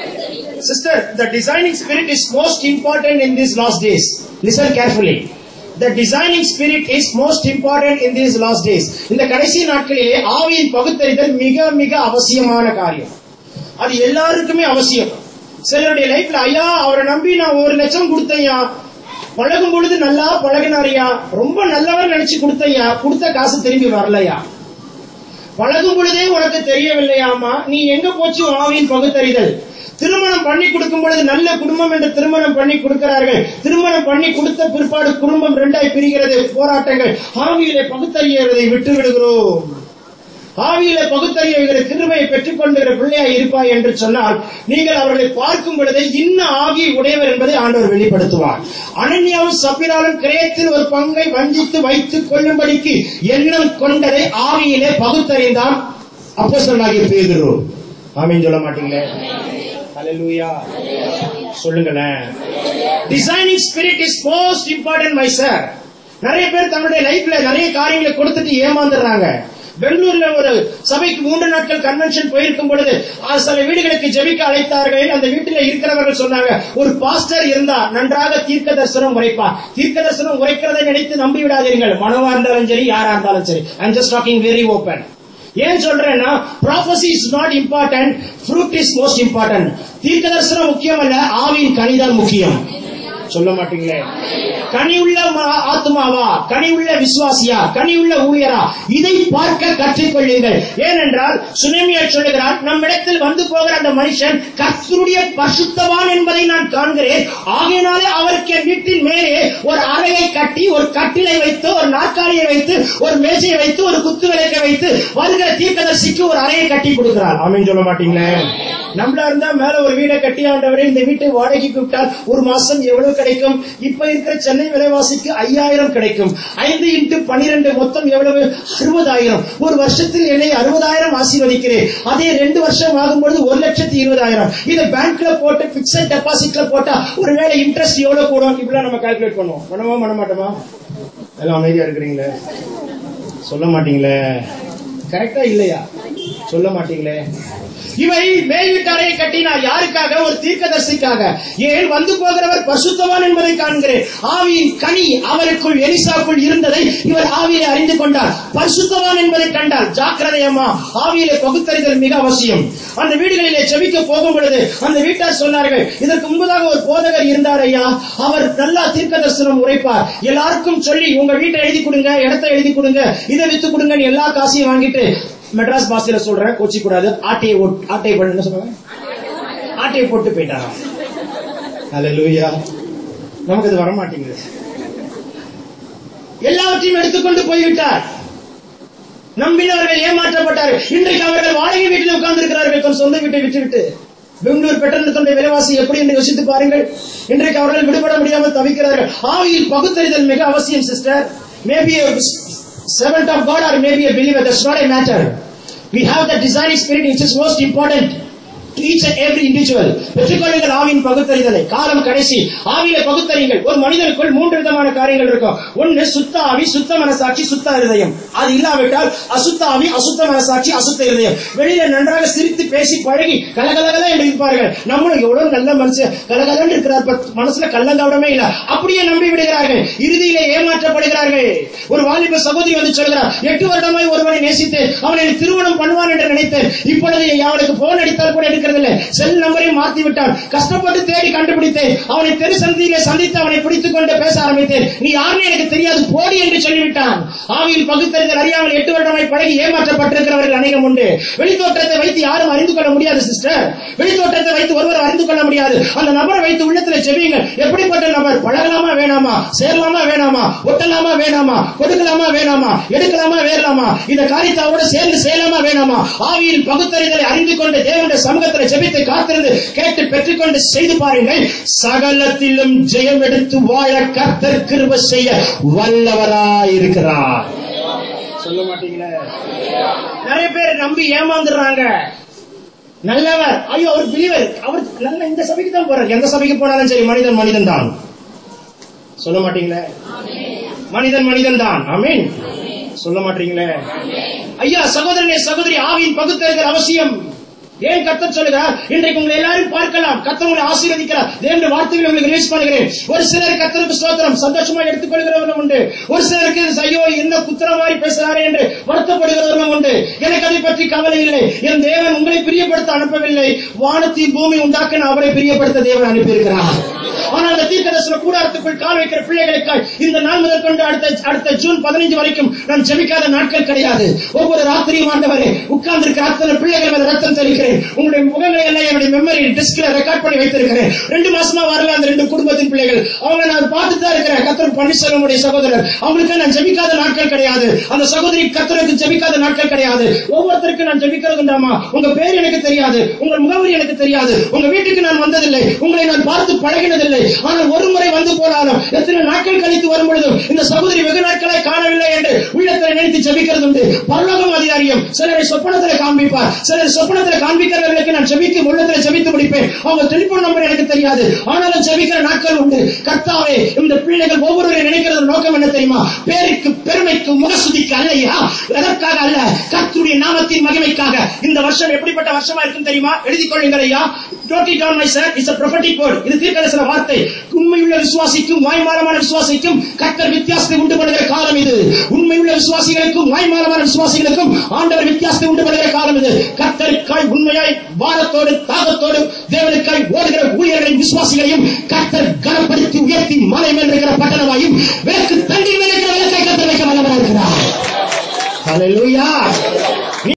Sister, the designing spirit is most important in these last days. Listen carefully. the designing spirit is most important in these last days இந்த கடைசி நாட்களிலே ஆவியின் பகுத்தறிதல் மிக மிக அவசியமான காரியம் அது எல்லாருக்குமே அவசியம் சிலருடைய லைஃப்ல ஐயா அவரை நம்பி நான் ஒரு லட்சம் கொடுத்தையா பழகும் பொழுது நல்லா பழகினாரியா ரொம்ப நல்லவர் நினைச்சு கொடுத்தையா கொடுத்த காசு திரும்பி வரலையா பழகும் பொழுதே உனக்கு தெரியவில்லையாமா நீ எங்க போச்சு உன் ஆவியின் பகுத்தறிதல் திருமணம் பண்ணி கொடுக்கும் பொழுது நல்ல குடும்பம் என்று திருமணம் பண்ணி கொடுக்கிறார்கள் திருமணம் பண்ணி கொடுத்த பிற்பாடு குடும்பம் ரெண்டாய் பிரிகிறது போராட்டங்கள் ஆவியிலே பகுத்தறியதை விட்டு விடுகிறோம் ஆவியில பகுத்தறிவுகிற கிருமையை பெற்றுக் கொண்டுகிற பிள்ளையாய் இருப்பாய் என்று சொன்னால் நீங்கள் அவர்களை பார்க்கும் பொழுது இன்ன ஆவி உடையவர் என்பதை ஆண்டவர் வெளிப்படுத்துவார் அனன்யாவும் சப்பிராலும் கிரயத்தில் ஒரு பங்கை வஞ்சித்து வைத்துக் கொள்ளும்படிக்கு எண்ணம் கொண்டதை ஆவியிலே பகுத்தறிந்தான் அப்போ சொன்னாகிய பேதுரு ஆமீன் சொல்ல மாட்டீங்களே ஹalleluya சொல்லுங்களேன் designing spirit is most important my sir நிறைய பேர் தன்னுடைய லைஃப்ல நிறைய காரியங்களை கொடுத்துட்டு ஏமாந்துடுறாங்க பெங்களூர்ல ஒரு சபைக்கு மூன்று நாட்கள் கன்வென்ஷன் போயிருக்கும் பொழுது அது சில வீடுகளுக்கு ஜெபிக்க அழைத்தார்கள் அந்த வீட்டில் இருக்கிறவர்கள் சொன்னாங்க ஒரு பாஸ்டர் இருந்தா நன்றாக தீர்க்க தரிசனம் உரைப்பார் தீர்க்க தரிசனம் உரைக்கிறதை நினைத்து நம்பி விடாதீர்கள் மனவா இருந்தாலும் சரி யாரா இருந்தாலும் சரி I'm just talking very open ஏன் சொல்றேன்னா prophecy is not important fruit is most important தீர்க்க தரிசனம் முக்கியம் அல்ல ஆவியின் கனிதான் முக்கியம் சொல்ல மாட்டீங்களே கனி உள்ள ம- ஆத்துமாவா கனி உள்ள விசுவாசியா கனி உள்ள ஊழியரா இதை பார்க்க கற்றுக்கொள்ளுங்கள் ஏனென்றால் சுனேமியர் சொல்லுகிறார் நம்மிடத்தில் வந்து போகிற அந்த மனுஷன் கர்த்தருடைய பசுத்தவான் என்பதை நான் காண்கிறேன் ஆகையினாலே அவருக்கு என் வீட்டின் மேலே ஒரு அறையை கட்டி ஒரு கட்டிலை வைத்து ஒரு நாற்காலியை வைத்து ஒரு மேஜையை வைத்து ஒரு குத்து விளக்கை வைத்து வருகிற தீர்க்கதரிசிக்கு ஒரு அறையை கட்டி கொடுக்கிறார் ஆமென் சொல்ல மாட்டீங்களே நம்மளா இருந்தா மேல ஒரு வீடை கட்டி ஆண்டவரே இந்த வீட்டை வாடகைக்கு விட்டால் ஒரு மாசம் எவ்வளவு கிடைக்கும் இப்ப இருக்கிற சென்னை விலைவாசிக்கு ஐயாயிரம் கிடைக்கும் ஐந்து இன்ட்டு பனிரெண்டு மொத்தம் எவ்வளவு அறுபதாயிரம் ஒரு வருஷத்தில் என்னை அறுபதாயிரம் ஆசீர்வதிக்கிறேன் அதே ரெண்டு வருஷம் ஆகும்பொழுது ஒரு லட்சத்தி இருபதாயிரம் இதை பேங்க்ல போட்டு பிக்சட் டெபாசிட்ல போட்டா ஒருவேளை இன்ட்ரெஸ்ட் எவ்வளவு கூடும் இப்படிலாம் நம்ம கால்குலேட் பண்ணுவோம் பண்ணுவோமா பண்ண மாட்டோமா எல்லாம் அமைதியா இருக்கிறீங்களே சொல்ல மாட்டீங்களே கரெக்டா இல்லையா சொல்ல மாட்டீங்களே இவை மேல் வீட்டாரை கட்டினார் யாருக்காக ஒரு தீர்க்கதரிசிக்காக ஏன் வந்து போகிறவர் பசுத்தவான் என்பதை காண்கிறேன் ஆவியின் கனி அவருக்குள் எலிசாக்குள் இருந்ததை இவர் ஆவியை அறிந்து கொண்டார் பரிசுத்தவான் என்பதை கண்டார் ஜாக்கிரதையம்மா ஆவியிலே பகுத்தறிதல் மிக அவசியம் அந்த வீடுகளிலே செவிக்க போகும் பொழுது அந்த வீட்டார் சொன்னார்கள் இதற்கு முன்பதாக ஒரு போதகர் இருந்தார் ஐயா அவர் நல்லா தீர்க்க தரிசனம் உரைப்பார் எல்லாருக்கும் சொல்லி உங்க வீட்டை எழுதி கொடுங்க இடத்தை எழுதி கொடுங்க இதை வித்து கொடுங்கன்னு எல்லா காசையும் வாங்கிட்டு மெட்ராஸ் பாஷையில சொல்றேன் கோச்சி கூடாது ஆட்டையை ஓட்- ஆட்டையை போட்டு என்ன சொல்றாங்க ஆட்டையை போட்டு போயிட்டாராம் அல்லேலூயா நமக்கு அது வர மாட்டேங்குது எல்லாவற்றையும் எடுத்துக்கொண்டு போய்விட்டார் நம்பினவர்கள் ஏமாற்றப்பட்டார்கள் இன்றைக்கு அவர்கள் வாடகை வீட்டில் உட்கார்ந்து இருக்கிறார்கள் தன் சொந்த வீட்டை விட்டுவிட்டு பெங்களூர் பெட்டனத்துடைய விலைவாசி எப்படி என்று யோசித்து பாருங்கள் இன்றைக்கு அவர்கள் விடுபட முடியாமல் தவிக்கிறார்கள் ஆவியில் பகுத்தறிதல் மிக அவசியம் sister maybe servant of God or maybe a believer that's not a matter we have the designing spirit which is most important to each and every individual பெற்றுக்கொள்ளுங்கள் ஆவியின் பகுத்தறிதலை காலம் கடைசி ஆவியில பகுத்தறிங்கள் ஒரு மனிதனுக்குள் மூன்று விதமான காரியங்கள் இருக்கும் ஒன்னு சுத்த ஆவி சுத்த மனசாட்சி சுத்த இருதயம் அது இல்லாவிட்டால் அசுத்த ஆவி அசுத்த மனசாட்சி அசுத்த இருதயம் வெளியில நன்றாக சிரித்து பேசி பழகி கலகலகல என்று இருப்பார்கள் நம்மளும் எவ்வளவு நல்ல மனுஷன் கலகலன்னு இருக்கிறார் but மனசுல கள்ளங்கவடமே இல்ல அப்படியே நம்பி விடுகிறார்கள் இறுதியிலே ஏமாற்றப்படுகிறார்கள் ஒரு வாலிப சகோதரி வந்து சொல்கிறார் எட்டு வருடமாய் ஒருவனை நேசித்து அவனை திருமணம் பண்ணுவான் என்று நினைத்தேன் இப்பொழுது அவனுக்கு போன் அடித்தால் கூட எடுக்கிறதில்லை செல் நம்பரை மாற்றி விட்டான் கஷ்டப்பட்டு தேடி கண்டுபிடித்தேன் அவனை தெரு சந்தியிலே சந்தித்து அவனை பிடித்துக் கொண்டு பேச ஆரம்பித்தேன் நீ யாருன்னு எனக்கு தெரியாது போடி என்று சொல்லிவிட்டான் ஆவியில் பகுத்தறிதல் அறியாமல் எட்டு வருடமாய் பழகி ஏமாற்றப்பட்டிருக்கிறவர்கள் அநேகம் உண்டு வெளித்தோற்றத்தை வைத்து யாரும் அறிந்து கொள்ள முடியாது சிஸ்டர் வெளித்தோற்றத்தை வைத்து ஒருவர் அறிந்து கொள்ள முடியாது அந்த நபரை வைத்து உள்ளத்துல செவியுங்கள் எப்படிப்பட்ட நபர் பழகலாமா வேணாமா சேரலாமா வேணாமா ஒட்டலாமா வேணாமா கொடுக்கலாமா வேணாமா எடுக்கலாமா வேறலாமா இந்த காரியத்தை அவரோட சேர்ந்து செய்யலாமா வேணாமா ஆவியில் பகுத்தறிதலை அறிந்து கொண்டு தேவனுடைய சமூகத்தில் ஜெபித்து காத்திருந்து கேட்டு பெற்றுக்கொண்டு செய்து பாருங்கள் சகலத்திலும் ஜெயம் எடுத்து வாழ கர்த்தர் கிருப செய்ய வல்லவராய் இருக்கிறார் சொல்ல மாட்டீங்களே நிறைய பேர் நம்பி ஏமாந்துடுறாங்க நல்லவர் ஐயோ அவர் பிலிவர் அவர் நல்ல இந்த சபைக்கு தான் போறாரு எந்த சபைக்கு போனாலும் சரி மனிதன் மனிதன் தான் சொல்ல மாட்டீங்களே மனிதன் மனிதன் தான் ஆமீன் சொல்ல மாட்டீங்களே ஐயா சகோதரனே சகோதரி ஆவியின் பகுத்தறிதல் அவசியம் ஏன் கத்தர் சொல்லுகிறார் இன்றைக்கு உங்களை எல்லாரும் பார்க்கலாம் கத்தர் உங்களை ஆசீர்வதிக்கிறார் தேவனுடைய வார்த்தைகளை உங்களுக்கு ரிலீஸ் பண்ணுகிறேன் ஒரு சிலர் கத்தருக்கு ஸ்தோத்திரம் சந்தோஷமா எடுத்துக்கொள்கிறவர்களும் உண்டு ஒரு சிலருக்கு ஐயோ என்ன குத்திர மாதிரி பேசுறாரே என்று வருத்தப்படுகிறவர்களும் உண்டு எனக்கு அதை பற்றி கவலை இல்லை என் தேவன் உங்களை பிரியப்படுத்த அனுப்பவில்லை வானத்தின் பூமி உண்டாக்க அவரை பிரியப்படுத்த தேவன் அனுப்பியிருக்கிறார் ஆனால் அந்த தீர்க்கதரிசன கூடாரத்துக்குள் கால் வைக்கிற பிள்ளைகளுக்காய் இந்த நாள் முதல் கொண்டு அடுத்த அடுத்த ஜூன் பதினைஞ்சு வரைக்கும் நான் ஜெபிக்காத நாட்கள் கிடையாது ஒவ்வொரு ராத்திரியும் ஆண்டவரே உட்கார்ந்திருக்கிற அத்தனை பிள்ளைகள் மேல ரத்தம் தெளிக்கிறேன் உங்களுடைய முகங்களை எல்லாம் என்னுடைய மெமரி டிஸ்க்ல ரெக்கார்ட் பண்ணி வைத்திருக்கிறேன் ரெண்டு மாசமா வரல அந்த ரெண்டு குடும்பத்தின் பிள்ளைகள் அவங்க நான் பார்த்துட்டு தான் இருக்கிறேன் கத்தர் பன்னீர்செல்வமுடைய சகோதரர் அவங்களுக்கு நான் ஜெபிக்காத நாட்கள் கிடையாது அந்த சகோதரி கத்தருக்கு ஜெபிக்காத நாட்கள் கிடையாது ஒவ்வொருத்தருக்கும் நான் ஜெபிக்கிறதுண்டாமா உங்க பேர் எனக்கு தெரியாது உங்கள் முகவரி எனக்கு தெரியாது உங்க வீட்டுக்கு நான் வந்ததில்லை உங்களை நான் பார்த்து பழகினதில்லை ஆனால் ஒரு முறை வந்து போனாலும் எத்தனை நாட்கள் கழித்து வரும் பொழுதும் இந்த சகோதரி வெகு நாட்களை காணவில்லை என்று உள்ளத்தில் நினைத்து ஜெபிக்கிறது உண்டு பரலோகம் அதிகாரியம் சிலரை சொப்பனத்தில் காண்பிப்பார் சிலர் சொப்பனத்தில் காண்பிக்கிறவர்களுக்கு நான் ஜெபிக்கும் உள்ளத்தில் ஜெபித்து முடிப்பேன் அவங்க டெலிபோன் நம்பர் எனக்கு தெரியாது ஆனாலும் ஜெபிக்கிற நாட்கள் உண்டு கர்த்தாவே இந்த பிள்ளைகள் ஒவ்வொருவரையும் நினைக்கிறது நோக்கம் என்ன தெரியுமா பேருக்கு பெருமைக்கு முகசுதிக்கு அல்லையா எதற்காக அல்ல கர்த்தருடைய நாமத்தின் மகிமைக்காக இந்த வருஷம் எப்படிப்பட்ட வருஷமா இருக்கும் தெரியுமா எழுதிக் கொள்ளுங்கள் ஐயா note it down my sir it's a prophetic word இது தீர்க்கதரிசன வார்த்தை உண்மையுள்ள விசுவாசிக்கும் வாய்மாலமான விசுவாசிக்கும் கர்த்தர் வித்தியாசத்தை உண்டு பண்ணுகிற காலம் இது உண்மையுள்ள விசுவாசிகளுக்கும் வாய்மாலமான விசுவாசிகளுக்கும் ஆண்டவர் வித்தியாசத்தை உண்டு பண்ணுகிற காலம் இது கர்த்தருக்காய் உண்மையாய் பாரத்தோடு தாகத்தோடு தேவனுக்காய் ஓடுகிற ஊழியர்களின் விசுவாசிகளையும் கர்த்தர் கனப்படுத்தி உயர்த்தி மலை மேல் இருக்கிற பட்டணமாயும் விளக்கு தண்டி மேல் இருக்கிற விளக்கை கர்த்தர் வைக்க வல்லவராக இருக்கிறார் Hallelujah.